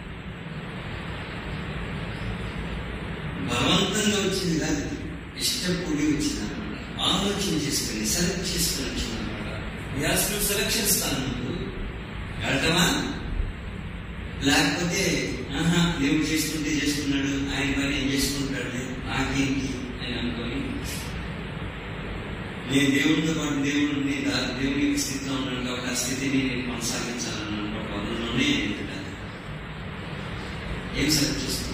బలవంతంగా వచ్చింది కాదు ఇష్టపడి వచ్చింది అనమాట ఆలోచన చేసుకుని సెలెక్ట్ చేసుకుని వచ్చింది అనమాట వ్యాసులు సెలక్షన్ స్థానం వెళ్తామా లేకపోతే ఆహా దేవుడు చేసుకుంటే చేసుకున్నాడు ఆయన పని ఏం చేసుకుంటాడు నాకేంటి అని అనుకొని నేను దేవుడితో పాటు దేవుడిని దా- దేవుని యొక్క స్థితిలో ఉన్నాను కాబట్టి ఆ స్థితిని నేను కొనసాగించాలని అనుకోవడం అందులోనే ఉంటాను ఏం సెలెక్ట్ చేసుకుంటాను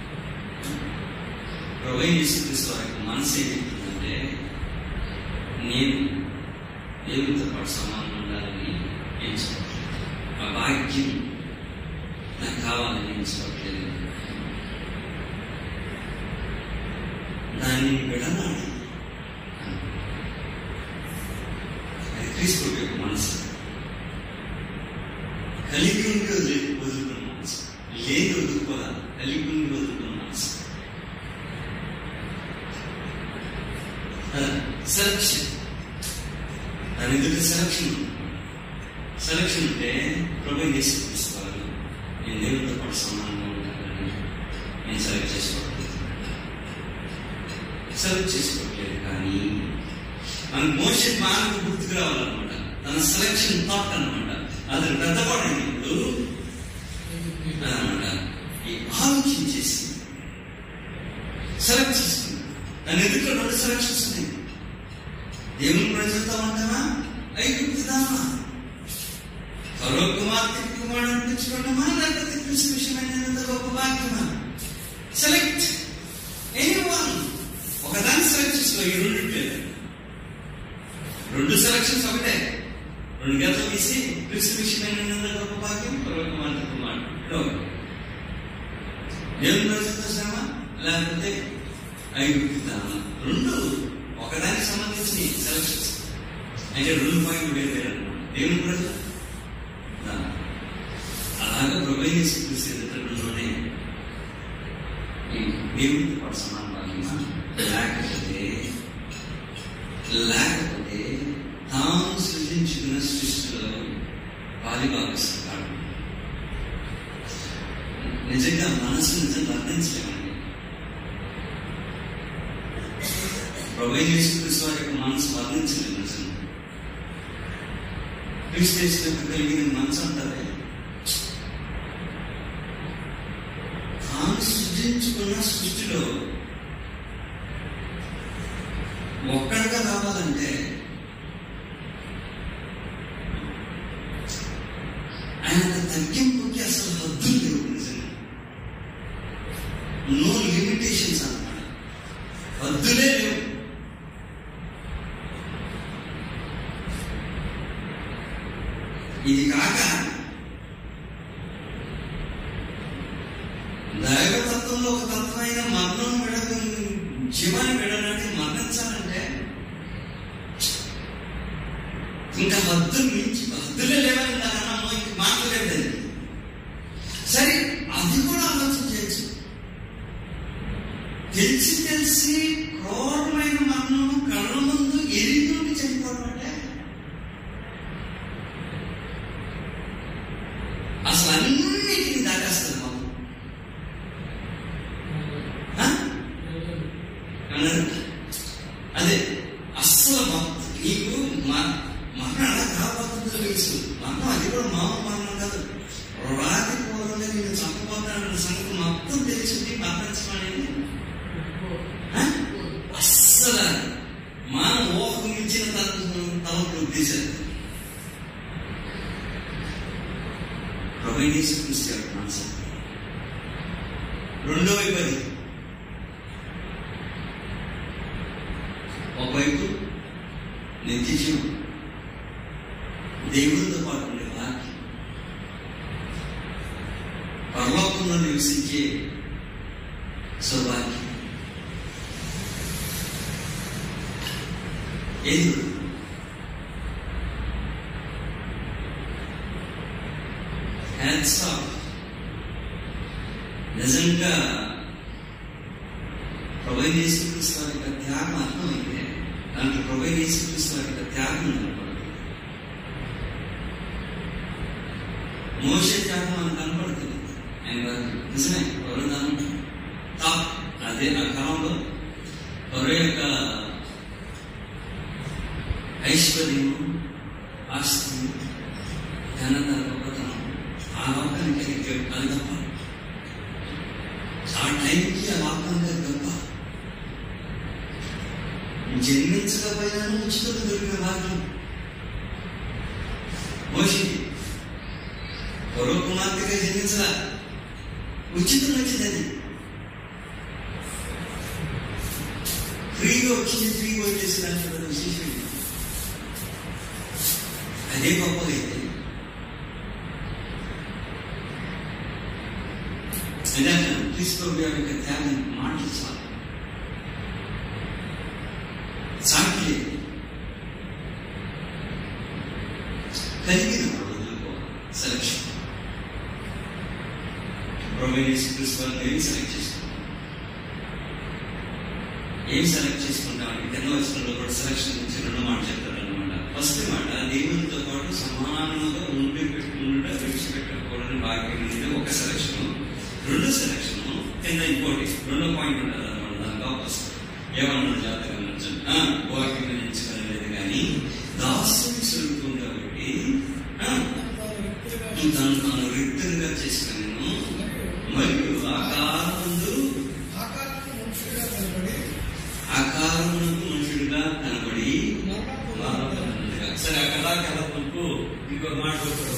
ప్రొవైడ్ యేసుక్రీస్తు వారికి మనసు ఏం చెప్తుందంటే నేను దేవునితో పాటు సమానం ఉండాలని ఎంచుకోవట్లేదు ఆ భాగ్యం నాకు కావాలని ఎంచుకోవట్లేదు దాన్ని విడనాడి అది క్రీస్తు యొక్క మనసు కలిగి ఉండి వదిలి వదులుకున్న మనసు లేని వదులుకోదా కలిగి ఉండి వదులుకున్న మనసు సెలక్షన్ దాని ఎదుటి సెలక్షన్ ఉంది. సెలక్షన్ ఉంటే ప్రభు చేసుకొస్తారు నేను దేవుడితో పాటు సమానంగా ఉంటానని నేను సెలెక్ట్ చేసుకోవట్లేదు సెలెక్ట్ చేసుకోవట్లేదు కానీ మన మోషన్ మానకు గుర్తుకు రావాలన్నమాట తన సెలక్షన్ థాట్ అన్నమాట అతను పెద్దవాడైనప్పుడు అన్నమాట ఈ ఆలోచన చేసి సెలెక్ట్ చేసుకుంది దాని ఎదుట్లో రెండు సెలక్షన్స్ ఉన్నాయి దేవుని ప్రజలతో ఉంటామా ఐగుప్తుదామా ఫరో కుమార్తె కుమారుడు అనిపించుకోవడమా లేకపోతే కృష్ణ విషయమైనంత గొప్ప భాగ్యమా సెలెక్ట్ ఎనీ వన్ ఒకదాన్ని సెలెక్ట్ చేసుకో ఈ రెండు లేదు రెండు సెలక్షన్స్ ఒకటే రెండు గంటలు తీసి కృష్ణ విషయమైనంత గొప్ప భాగ్యం ఫరో కుమార్తె కుమారుడు ఇప్పుడు ఒకటి. దేవుని ప్రజలతో శ్రమ లేకపోతే ఐగుప్తుదామా రెండు ఒకదానికి సంబంధించి సెలక్షన్స్ అంటే రెండు పాయింట్లు వేరు వేరు అన్నమాట. దేవుని ప్రజలు దానం. అలాగా ప్రొవైడ్ చేసి ఎదుటలోనే ఈ దేవుడితో పాటు సమాన భాగ్యమా లేకపోతే లేకపోతే తాను సృజించుకున్న సృష్టిలో పాలిభాగస్తాడు నిజంగా మనసు నిజంగా వర్ణించలేమండి ప్రభు యేసుక్రీస్తు వారి యొక్క మనసు వర్ణించలేదు నిజంగా క్రిస్టియన్స్ కలిగిన మనసు అంటారే తాను సృష్టించుకున్న సృష్టిలో ఒక్కడిగా రావాలంటే ఆయన తగ్గింపుకి అసలు హద్దులు లేవు నిజంగా నో లిమిటేషన్స్ అన్నమాట హద్దులే లేవు ఇది కాక దైవతత్వంలో ఒక తత్వమైన మరణం విడ జీవాన్ని విడడానికి మరణించాలంటే ఇంకా హద్దులు మించి హద్దులే లేవని దాని అన్నమో ఇంక మాట్లాడలేదు దానికి. సరే అది కూడా ఆలోచన చేయొచ్చు తెలిసి తెలిసి క్రూరమైన మరణం కళ్ళ ముందు ఎరిగి చనిపోవడం అంటే అసలు అన్నిటిని దాటేస్తుంది మనం ఆ? అన్నారు అదే అస్సలు భక్తి నీకు మ- మరణం అలా కాకపోతుందో తెలుసు మరణం అది కూడా మామూలు మరణం కాదు రాతి పూర్వంగా నేను చంపబోతానన్న సంగతి మొత్తం తెలిసింది మరణించడం అనేది ఆ? అస్సలు మానవ ఊహకు మించిన తల- తలంపులు తీశారు ప్రభైనేసి క్రిస్టియన్ మనసు రెండో వైపు అది ఒకవైపు నిత్య జీవం దేవుడితో పాటు ఉండే వాక్యం పరలోకంలో నివసించే సౌభాగ్యం ఏది హ్యాండ్స్ ఆఫ్ నిజంగా ప్రభు యేసుక్రీస్తు వారి యొక్క త్యాగం అర్థమైతే దాంట్లో ప్రభు యేసుక్రీస్తు వారి యొక్క త్యాగం కనపడుతుంది మోసే త్యాగం మనకు కనపడుతుంది ఆయన వారి నిజమే వరదానం టాప్ అదే ఆ కాలంలో వర యొక్క ఐశ్వర్యం ఆస్తి ఘనత గొప్పతనం ఆ లోకానికి అది అది తప్ప ఆ టైంకి ఆ లోకంగా గొప్ప జన్మించకపోయినాను ఉచితం దొరికిన భాగ్యం మోషి పూర్వ కుమార్తెగా జన్మించలా ఉచితం వచ్చింది అది ఫ్రీగా వచ్చింది ఫ్రీగా వచ్చేసి దాంట్లో పెద్ద విశేషం ఏంటి? అదే గొప్పదైతే నిజంగా క్రీస్తు గారి యొక్క త్యాగం మాటలు చాలు సాక్షి లేదు. కలిగిన వదులుకో సెలక్షన్ ప్రొవైడేసి క్రీస్తు వారిని ఏం సెలెక్ట్ చేసుకుంటాం ఏం సెలెక్ట్ చేసుకుంటామంటే కింద వచనంలో కూడా సెలక్షన్ గురించి రెండు మాట చెప్తారు అనమాట ఫస్ట్ మాట దేవునితో పాటు సమానంగా ఉండి పెట్టుకుంటే విడిచిపెట్టకూడని భాగ్యం అనేది ఒక సెలక్షన్ రెండో సెలక్షన్ కింద ఇంకోటి రెండో పాయింట్ ఉంటుంది అనమాట దానికి ఆపోజిట్ ఏమన్నాడు జాతకం నుంచి వాక్యం ఎంచుకోలేదు కానీ దాసుని స్వరూపం కాబట్టి ఆ, తను తాను రిక్తంగా చేసుకున్నాను మరియు ఆకారముందు ఆకారమునకు మనుషుడిగా కనబడి మరణపొందగా. సరే అక్కడ దాకా వెళ్ళకు ఇంకో మాట వచ్చాడు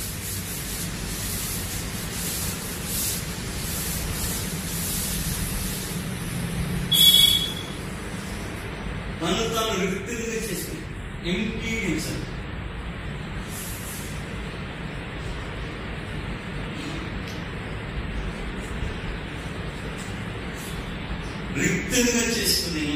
తను తాను రిక్తంగా చేసుకుని ఎంటీ హింసలు రిక్తంగా చేసుకున్నాను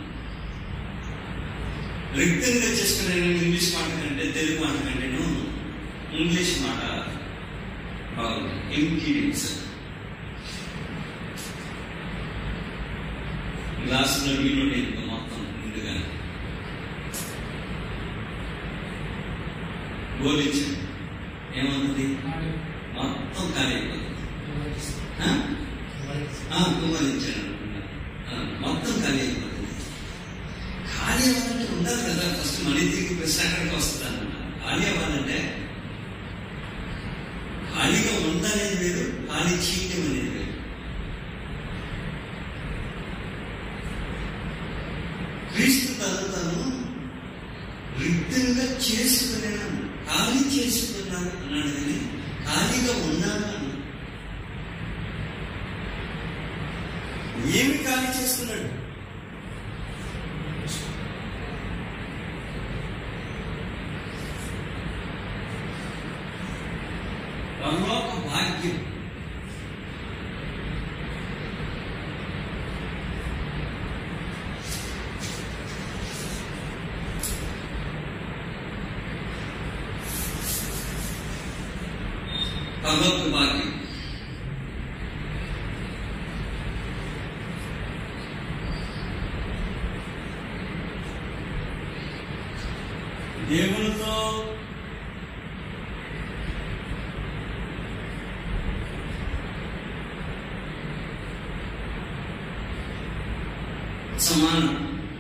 రిక్తంగా చేసుకున్నాను ఇంగ్లీష్ మాట కంటే తెలుగు మాట కంటేను ఇంగ్లీష్ మాట బాగుంది ఎంపీరియన్స్ గ్లాసులో నీళ్ళు నేను మొత్తం ముందుగా గోలించాను ఏమన్నది మొత్తం ఖాళీ అయిపోతుంది ఆ? ఆ, కుమ్మరించాడు అనుకున్నా. ఆ, మొత్తం ఖాళీ అయిపోతుంది ఖాళీ అవ్వాలంటే ఉండాలి కదా ఫస్ట్ మళ్ళీ తిరిగి ప్రశ్న అక్కడికి వస్తుంది అనమాట ఖాళీ అవ్వాలంటే ఖాళీగా ఉండనేది వేరు ఖాళీ చేయటం అనేది వేరు క్రీస్తు తను తను రిక్తంగా చేసుకున్నాను ఖాళీ చేసుకున్నాను అన్నాడు కానీ ఖాళీగా ఉన్నాను అన్నాడు ఏమి ఖాళీ చేసుకున్నాడు పరలోక భాగ్యం పరలోక భాగ్యం దేవునితో సమానం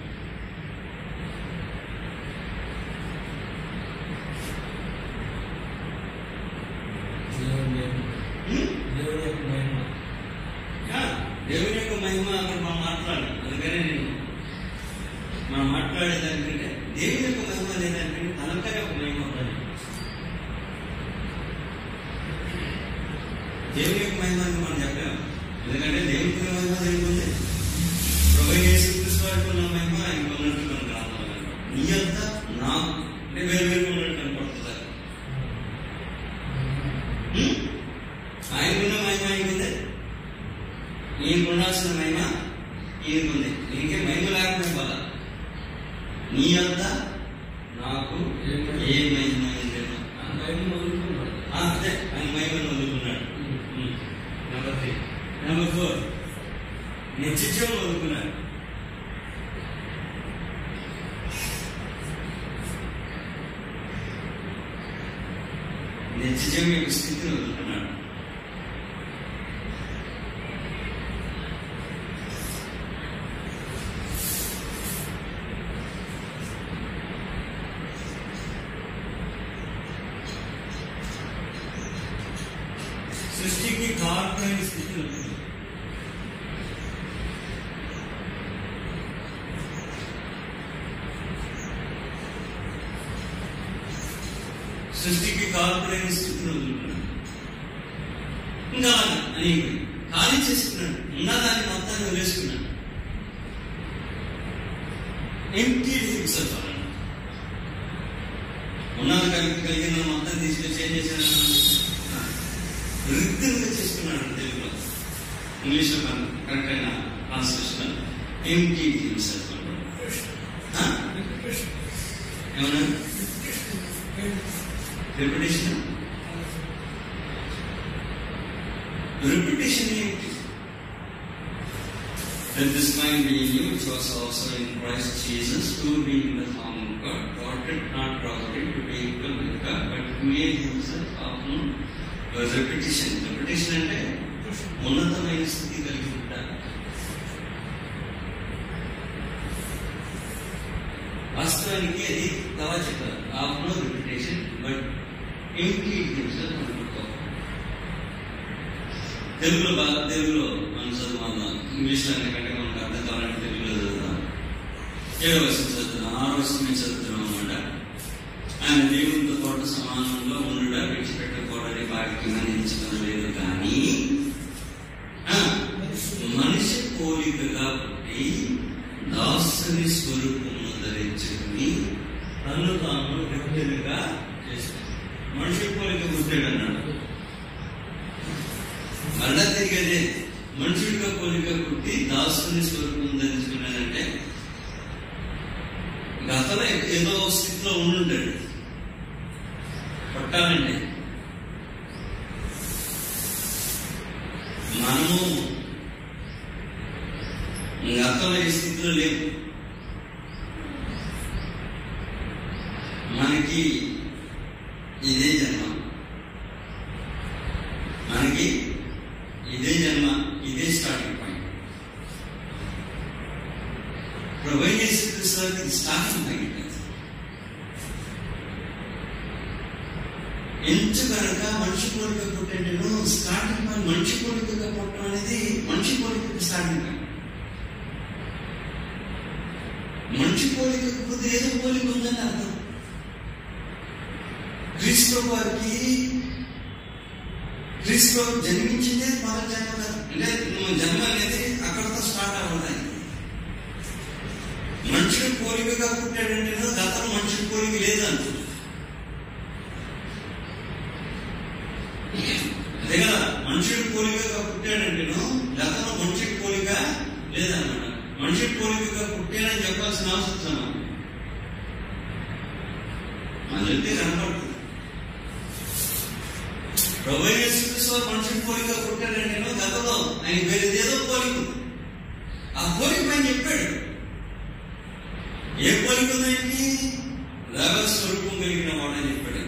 దేవుని యొక్క- హ్మ్? దేవుని యొక్క మహిమ యా, దేవుని యొక్క మహిమ అక్కడ మనం మాట్లాడాలి అందుకనే నేను మనం మాట్లాడేదానికంటే దేవుని యొక్క మహిమ లేదానికంటే తనకనే ఒక మహిమ ఉండాలి దేవుని యొక్క మహిమ అని మనం చెప్పాము ఎందుకంటే దేవుని యొక్క మహిమ దేవునికి ఉంది ప్రభు యేసుక్రీస్తు వారికి ఉన్న మహిమ ఆయనకు ఉన్నట్టు మన గ్రంథంలో నీ అంతా నాకు అంటే వేరు వేరు ఉన్నట్టు కనపడుతుంది హ్మ్? ఆయనకున్న మహిమ ఆయనకుంది ఈయనకు ఉండాల్సిన మహిమ ఈయనకుంది నీకే మహిమ లేకుండా బాధ నీ అంత నాకు ఏ మహిమ ఉందేమో. ఆ మహిమ వదులుకున్నాడు. ఆ, అదే ఆయన మహిమను వదులుకున్నాడు నెంబర్ త్రీ నెంబర్ ఫోర్ నిత్యం వదులుకున్నాడు నిత్యం యొక్క స్థితిని వదులుకున్నాడు సృష్టికి కారకులైన స్థితిని వదులుకున్నాడు సృష్టికి కారకులైన స్థితిని వదులుకున్నాడు ఇంకా అని ఖాళీ చేసుకున్నాడు ఉన్నదాన్ని మొత్తాన్ని వదిలేసుకున్నాడు ఎంటీ హిమ్సెల్ఫ్ అన్నాడు ఉన్నది కలిగి కలిగిన మొత్తం తీసుకొచ్చి ఏం చేశాడు రిక్తంగా చేసుకున్నాడు తెలుగులో ఇంగ్లీష్లో కరెక్ట్ అయిన ట్రాన్స్లేషన్ ఎంటీ హిమ్సెల్ఫ్ అన్నాడు ఆ? ఏమన్నా రిపిటేషన్ రిపిటేషన్ ఏంటి That this mind be in you, which was also in Christ Jesus, who being in the form of God, thought it not robbery to be equal with God, but made himself of known. Was repetition. Repetition అంటే ఉన్నతమైన స్థితి కలిగి ఉంటారు వాస్తవానికి అది తవా చెప్పారు of no repetition but empty himself అనుకుంటాం తెలుగులో బాగా తెలుగులో మనం చదువుకుందాం ఇంగ్లీష్లో కంటే మనకు అర్థం కావాలంటే తెలుగులో చదువుతాం ఏడవ వర్షం చదువుతున్నాం ఆరో వర్షం మేము చదువుతున్నాం అనమాట ఆయన దేవునితో పాటు సమానంలో ఉండుట విడిచిపెట్టకూడని భాగ్యం ఎంచుకోలేదు కానీ ఆ, మనిషి పోలికగా పుట్టి దాసుని స్వరూపమును ధరించుకుని తను తాను వ్యక్తులుగా చేశాడు మనిషి పోలిక పుట్టాడు అన్నాడు మరలా తిరిగేదే మనుషుడిగా పోలిక పుట్టి దాసుని స్వరూపం ధరించుకున్నాడంటే గతంలో ఏదో స్థితిలో ఉండుంటాడు కొట్టాలంటే మనము గతంలో ఈ స్థితిలో లేవు మనకి ఇదే జన్మ మనకి ఇదే జన్మ ఇదే స్టార్టింగ్ పాయింట్ ప్రభు యేసుక్రీస్తు వారికి స్టార్టింగ్ ఎంచుకనక మనిషి కోరిక పుట్టేటను స్టార్టింగ్ పాయింట్ మనిషి కోరికగా పుట్టడం అనేది మనిషి కోరిక స్టార్టింగ్ పాయింట్ మనిషి కోరికకు కొద్ది ఏదో పోలిక ఉందని అర్థం క్రీస్తు వారికి క్రీస్తు జన్మించిందే మొదటి జన్మ కదా అంటే నువ్వు జన్మ అనేది అక్కడతో స్టార్ట్ అవ్వదు మనుషుల పోలికగా పుట్టాడంటే గతం మనుషుల పోలిక లేదంట అదే కదా మనుషుడి పోలికగా పుట్టాడంటేను గతంలో మనుషుడి పోలిక లేదన్నమాట మనుషుడి పోలికగా పుట్టాడని చెప్పాల్సిన అవసరం అదంటే కనపడుతుంది ప్రభు యేసుక్రీస్తు మనుషుడి పోలిక పుట్టాడంటేను గతంలో ఆయన వేరేదేదో పోలిక ఉంది. ఆ పోలిక పైన చెప్పాడు ఏ పోలిక ఉందండి దైవ స్వరూపం కలిగిన వాడని చెప్పాడు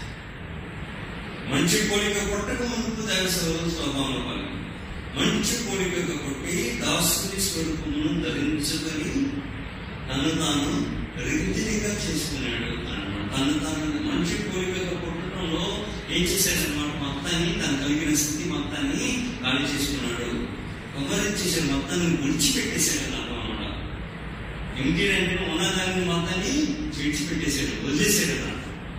మంచి పోలిక పుట్టక ముందు దైవ స్వరూపం స్వభావంలో పలికి మంచి పోలికగా పుట్టి దాసుని స్వరూపమును ధరించుకొని తను తాను రింజినిగా చేసుకున్నాడు అన్నమాట తను తాను మంచి పోలికగా పుట్టడంలో ఏం చేశాడన్నమాట మొత్తాన్ని తను కలిగిన స్థితి మొత్తాన్ని ఖాళీ చేసుకున్నాడు ఉపరించేసాడు మొత్తాన్ని విడిచిపెట్టేశాడు అన్నమాట ఏమిటంటే ఉన్నదాన్ని మొత్తాన్ని విడిచిపెట్టేశాడు వదిలేశాడు అన్నమాట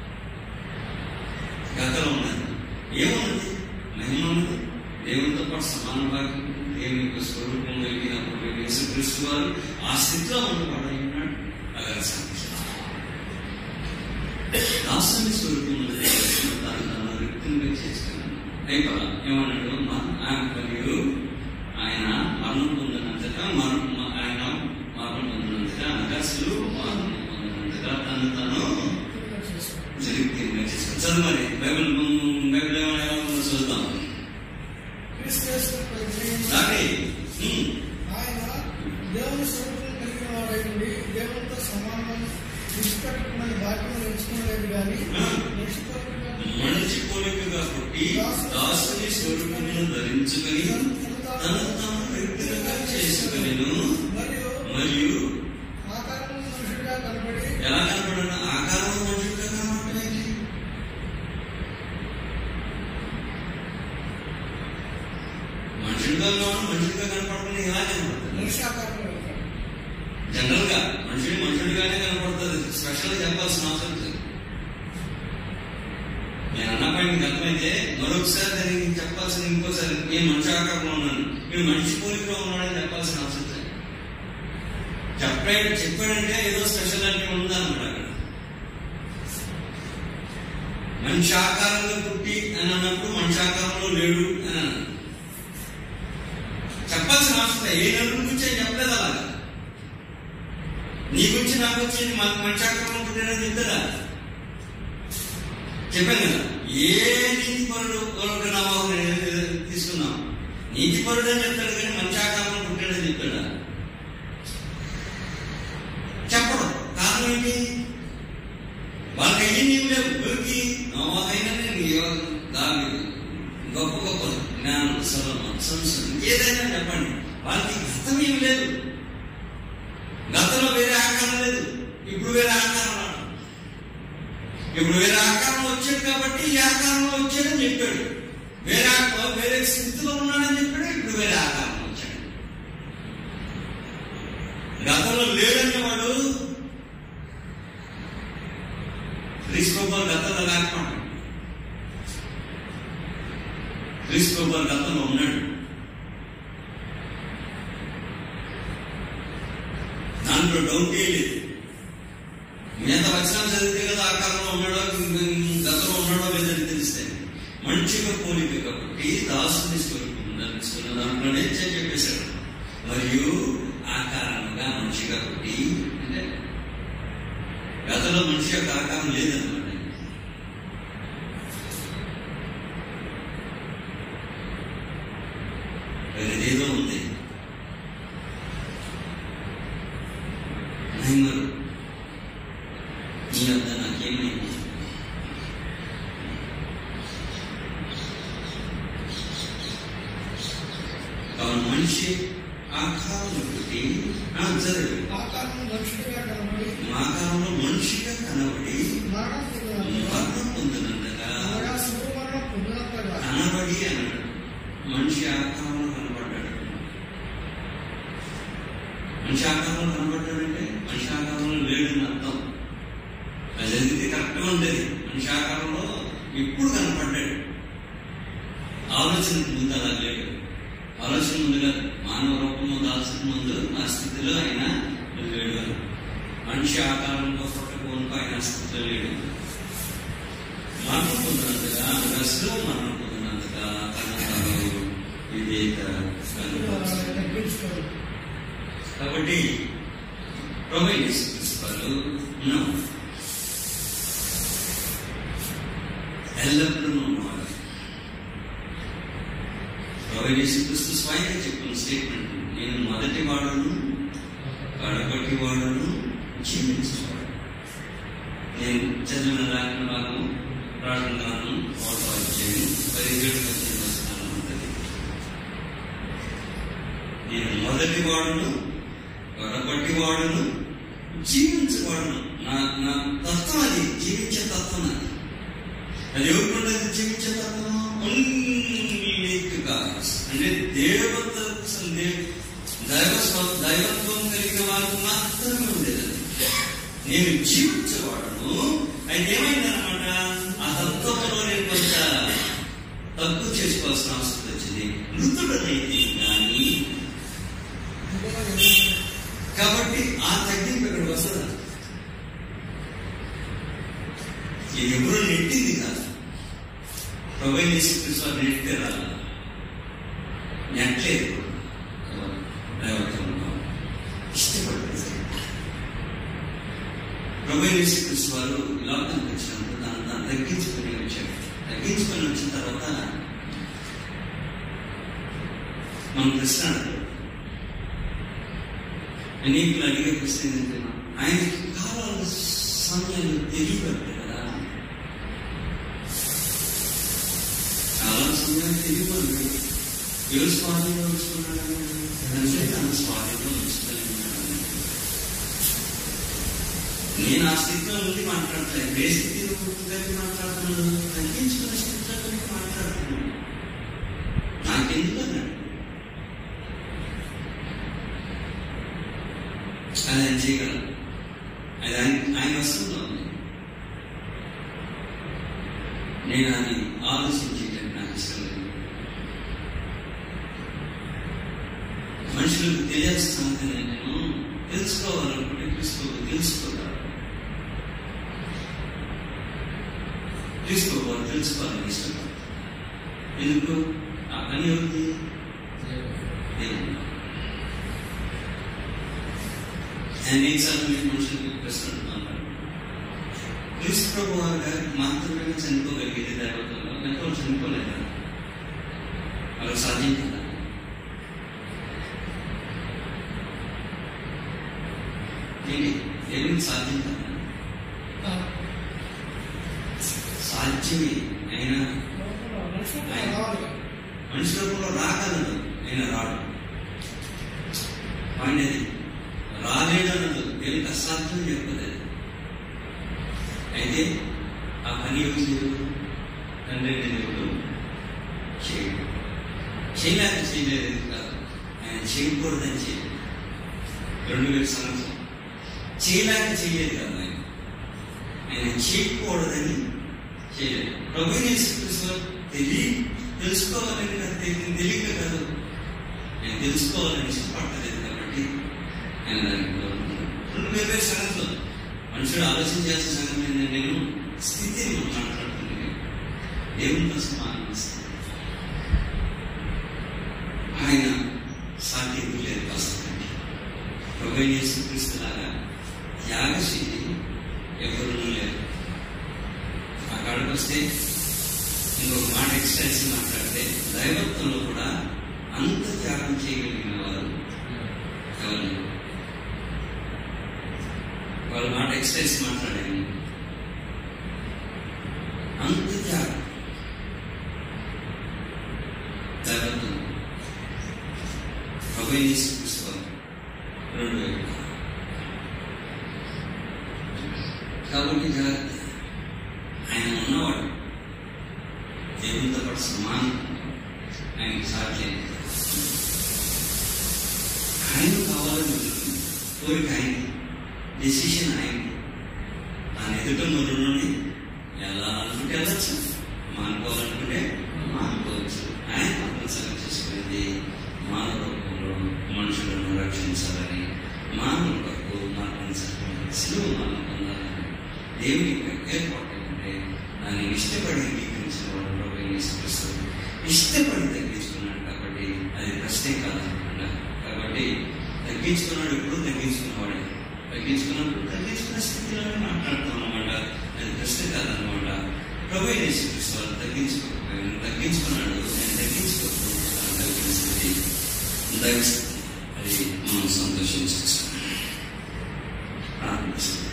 గతంలో ఉన్నది ఏమున్నది మహిమ ఉన్నది దేవునితో పాటు సమాన భాగం దేవుని యొక్క స్వరూపం కలిగినప్పుడు యేసుక్రీస్తు వారు ఆ స్థితిలో ఉన్నవాడు అయి ఉన్నాడు అలా దాసుని స్వరూపం ఉన్నది తాను తాను రిక్తంగా చేసుకున్నాను అయిపోలా ఏమన్నాడు మా- ఆయన మరియు ఆయన మరణం పొందినంతగా మరణం ఆయన మరణం పొందినంతగా అనగా సులువు మరణం పొందినంతగా తను తాను జరిగితే చేసుకుని చదవాలి బైబిల్ బైబిల్ ఏమైనా ఎలా ఉందో చూద్దాం క్రీస్తు యేసు ప్రజలు రాకే హ్మ్. ఆయన దేవుని స్వరూపం కలిగిన వాడైంది దేవునితో సమానం విడిచిపెట్టుకున్న భాగ్యం ఎంచుకోలేదు కానీ ఆ. నిష్కపటుగా మనిషి పోలికగా పుట్టి దాసుని స్వరూపమును ధరించుకొని తను తాను వ్యక్తిగా చేసుకునేను మరియు మరియు ఆకారం మనుషుడిగా కనబడి ఎలా కనపడిన ఆకారం మనుషుడిగా కనపడలేదు మనుషుడిగా ఉన్నాను మనుషుడిగా కనపడకుండా ఎలా కనపడుతుంది మనిషాకారంలో ఉంటాడు. జనరల్ గా మనుషుడు మనుషుడిగానే కనపడుతుంది స్పెషల్ చెప్పాల్సిన అవసరం లేదు నేను అన్న పాయింట్ అర్థమైతే మరొకసారి దానికి చెప్పాల్సిన ఇంకోసారి నేను మనిషి ఆకారంలో ఉన్నాను నేను మనిషి పోలికలో ఉన్నాడని చెప్పాల్సిన అవసరం లేదు చెప్పాడు చెప్పాడంటే ఏదో స్పెషాలిటీ ఉందన్నమాట అక్కడ మనిషి ఆకారంలో పుట్టి అని అన్నప్పుడు మనిషి ఆకారంలో లేడు అని అన్నాడు చెప్పాల్సిన అవసరం లేదు. ఏ నలుగురు గురించి ఆయన చెప్పలేదు అలాగా నీ గురించి నాకు వచ్చి మాకు మంచి ఆక్రమణ పుట్టినని చెప్తారా చెప్పాను కదా ఏ నీతి పరుడు పరుడు నామం తీసుకున్నాం నీతి పరుడు అని చెప్తాడు కానీ మంచి ఆక్రమణ పుట్టాడని చెప్తాడా చెప్పడం కారణం ఏంటి వాళ్ళకి అయ్యి నీవు లేవు ఎవరికి నమ్మకైనా దాని గొప్ప గొప్ప జ్ఞానం సరళం సంస్కృతం ఏదైనా చెప్పండి వాళ్ళకి గతం ఏమి లేదు గతంలో వేరే ఆకారం లేదు ఇప్పుడు వేరే ఆకారం రావడం. ఇప్పుడు వేరే ఆకారం వచ్చాడు కాబట్టి ఈ ఆకారంలో వచ్చాడని చెప్పాడు వేరే ఆక- వేరే స్థితిలో ఉన్నాడని చెప్పాడు ఇప్పుడు వేరే ఆకారంలో వచ్చాడు గతంలో లేడని వాడు క్రీస్తోపాల్ గతంలో లేకపోవడం క్రీస్తోపాల్ గతంలో ఉన్నాడు దాంట్లో డౌటే లేదు మిగతా వచనాలు చదివితే కదా ఆకారంలో ఉన్నాడో గతంలో ఉన్నాడో లేదని తెలిస్తే మంచిగా పోలిక కాబట్టి దాసుని స్వరూపం ధరించుకున్న దాంట్లోనే చే- చెప్పేశాడు మరియు ఆకారముగా మనిషిగా పుట్టి అంటే గతంలో మనిషి యొక్క ఆకారం లేదన్నమాట వేరేదేదో ఉంది మహిమలు నీ వద్ద నాకేమైంది కావున మనిషి ఆకారంలో పుట్టి ఆ, చదివి ఆకారం మనుషుడిగా కనబడి ఆకారంలో మనిషిగా కనబడి మరణం పొందిన మరణం పొందినందుగా అనగా మనిషి ఆకారంలో కనబడ్డాడంటే మనిషి ఆకారంలో లేడని అర్థం అది జరిగితే కరెక్ట్గా ఉండేది మనిషి ఆకారంలో ఎప్పుడు కనపడ్డాడు ఆలోచన ముందు అలా లేడు ఆలోచన ముందుగా మానవ రూపంలో దాల్సిన ముందు ఆ స్థితిలో ఆయన లేడు మనిషి ఆకారంలో పుట్టకోనుకు ఆయన ఆ స్థితిలో లేడు మరణం పొందినందుగా దశలో మరణం పొందినందుగా తన తను వివేక కనుగొన్నాడు. తగ్గించుకోవాలి కాబట్టి ప్రొవైడర్స్ ప్రిన్సిపల్ ఉన్నాం ఎల్లప్పుడూ ఉన్నవాడు ప్రొవైడర్స్ క్రిస్తు స్వయంగా చెప్పిన స్టేట్మెంట్ నేను మొదటి వాడును కడపటి వాడును జీవించేవాడు నేను చదివిన రాసిన భాగం ప్రార్థన గానం ఫోటో వచ్చేది పదిహేడు వచ్చిన వస్తున్నాను ఉంటుంది నేను మొదటి వాడును కడపటి వాడును జీవించేవాడును నా నా తత్వం అది జీవించే తత్వం అది అది ఎవరికి జీవించే తత్వం ఉన్నిగా అంటే దేవత సందే- దైవ స్వ- దైవత్వం కలిగిన వారికి మాత్రమే ఉండేది అది. నేను జీవించేవాడును అయితే ఏమైందనమాట ఆ తత్వంలో నేను కొంత తక్కువ చేసుకోవాల్సిన అవసరం వచ్చింది మృతుడనైతే కానీ కాబట్టి ఆ తగ్గింపు ఇక్కడ వస్తుంది ఇది ఎవరు నెట్టింది కాదు ప్రొవైడ్ చేసి వారు నెట్టే రాదు నెట్లేదు దైవత్వంలో ఇష్టపడ్డారు ప్రొవైడ్ చేసి వారు లోకానికి వచ్చినప్పుడు దాన్ని దాన్ని తగ్గించుకొని వచ్చాడు తగ్గించుకొని వచ్చిన తర్వాత మనం ప్రశ్న అడగలేదు అనేకులు అడిగే ప్రశ్న ఏంటంటే ఆయనకి కావాల సమయాలు తెలియబట్టే కదా చాలా సమయాలు తెలియబడి ఎవరు స్వాధీనంలో ఉంచుకున్నాడు అంటే తన స్వాధీనంలో ఉంచుకోలేన్నాడు నేను ఆ స్థితిలో నుండి మాట్లాడతాను ఏ స్థితిలో కలిగి మాట్లాడుతున్నాను తగ్గించుకున్న స్థితిలో కలిగి మాట్లాడుతున్నాను నాకెందుకు అన్నాడు అది ఆయన చేయగలరు అది ఆయన ఆయన వస్తుందో ఉంది నేను అది ఆలోచించేటట్టు నాకు ఇష్టం లేదు మనుషులకు తెలియాల్సిన సంగతి నేను తెలుసుకోవాలనుకుంటే క్రీస్తు తెలుసుకోగలరు తెలుసుకోవాలి తెలుసుకోవాలని ఇష్టం ఎందుకు ఆ పని ఎవరిది దేవుడు ఆయన ఎన్నిసార్లు మీకు మనుషులకు ప్రశ్న అడుగుతున్నారు క్రీస్తు ప్రభు వారు గారికి మాత్రమే చనిపోగలిగేది దేవతల్లో ఎంతో చనిపోలేదు కదా వాళ్ళకి సాధ్యం కదా ఏంటి దేవునికి సాధ్యం కదా సాధ్యమే అయినా మనిషి రూపంలో రాగలడు ఆయన రాడు పాండేది రాలేడనదు దేవునికి అసాధ్యం చెప్పలేదు అయితే ఆ పని ఎవరు చేయడు తండ్రి దేవుడు చేయడు చేయలేక చేయలేదు కాదు ఆయన చేయకూడదని చేయలేదు రెండు వేల సంవత్సరం చేయలేక చేయలేదు కాదు ఆయన ఆయన చేయకూడదని చేయలేదు ప్రభు యేసుక్రీస్తు తెలియ తెలుసుకోవాలని నాకు తెలియదు తెలియక కాదు నేను తెలుసుకోవాలని ఇష్టపడలేదు కాబట్టి ఆయన దానికి కోరుకుంటున్నాను. రెండు వేరు వేరు సంగతులు మనుషుడు ఆలోచించాల్సిన సంగతి ఏంటంటే నేను స్థితిని మనం మాట్లాడుతున్నాను దేవునితో సమానం స్థితి. ఆయన సాధ్యం లేదు వాస్తవానికి ప్రభు యేసుక్రీస్తులాగా త్యాగశీలి ఎవరు లేరు ఆ కాడికి వస్తే ఇంకొక మాట ఎక్స్టెన్స్ మాట్లాడితే దైవత్వంలో కూడా అంత త్యాగం చేయగలిగిన వారు ఎవరు లేరు. వాళ్ళ మాట ఎక్స్టెన్స్ మాట్లాడాను అంత త్యాగం దైవత్వం ప్రభు యేసుక్రీస్తు రెండు వేలు కాబట్టి జాగ్రత్త ఆయన ఉన్నవాడు దేవునితో పాటు సమానం ఆయన సాధ్యం ఆయన కావాలని ఉంటుంది కోరిక అయింది డెసిషన్ అయింది దాని ఎదుట మొదలుని ఎలా అనుకుంటే వెళ్ళచ్చు మానుకోవాలనుకుంటే మానుకోవచ్చు ఆయన తప్పనిసరిగా చేసుకునేది మానవ రూపంలో మనుషులను రక్షించాలని మానవ కొరకు మార్పించాలని సులువు మనం పొందాలని దేవుని యొక్క ఏర్పాటు ఉంటే దాన్ని ఇష్టపడి అంగీకరించిన వాడు ప్రభు యేసుక్రీస్తు ఇష్టపడి తగ్గించుకున్నాడు కాబట్టి అది ప్రశ్నే కాదనమాట కాబట్టి తగ్గించుకున్నాడు ఇప్పుడు తగ్గించుకున్నవాడే తగ్గించుకున్నప్పుడు తగ్గించుకున్న స్థితిలోనే మాట్లాడతాం అన్నమాట అది ప్రశ్న కాదనమాట ప్రభు యేసుక్రీస్తు వారు తగ్గించుకోకపోయాను తగ్గించుకున్నాడు నేను తగ్గించుకోకపోతే తగ్గిన స్థితి దైవస్థితి అది మనం సంతోషించవచ్చు ప్రార్థిస్తాం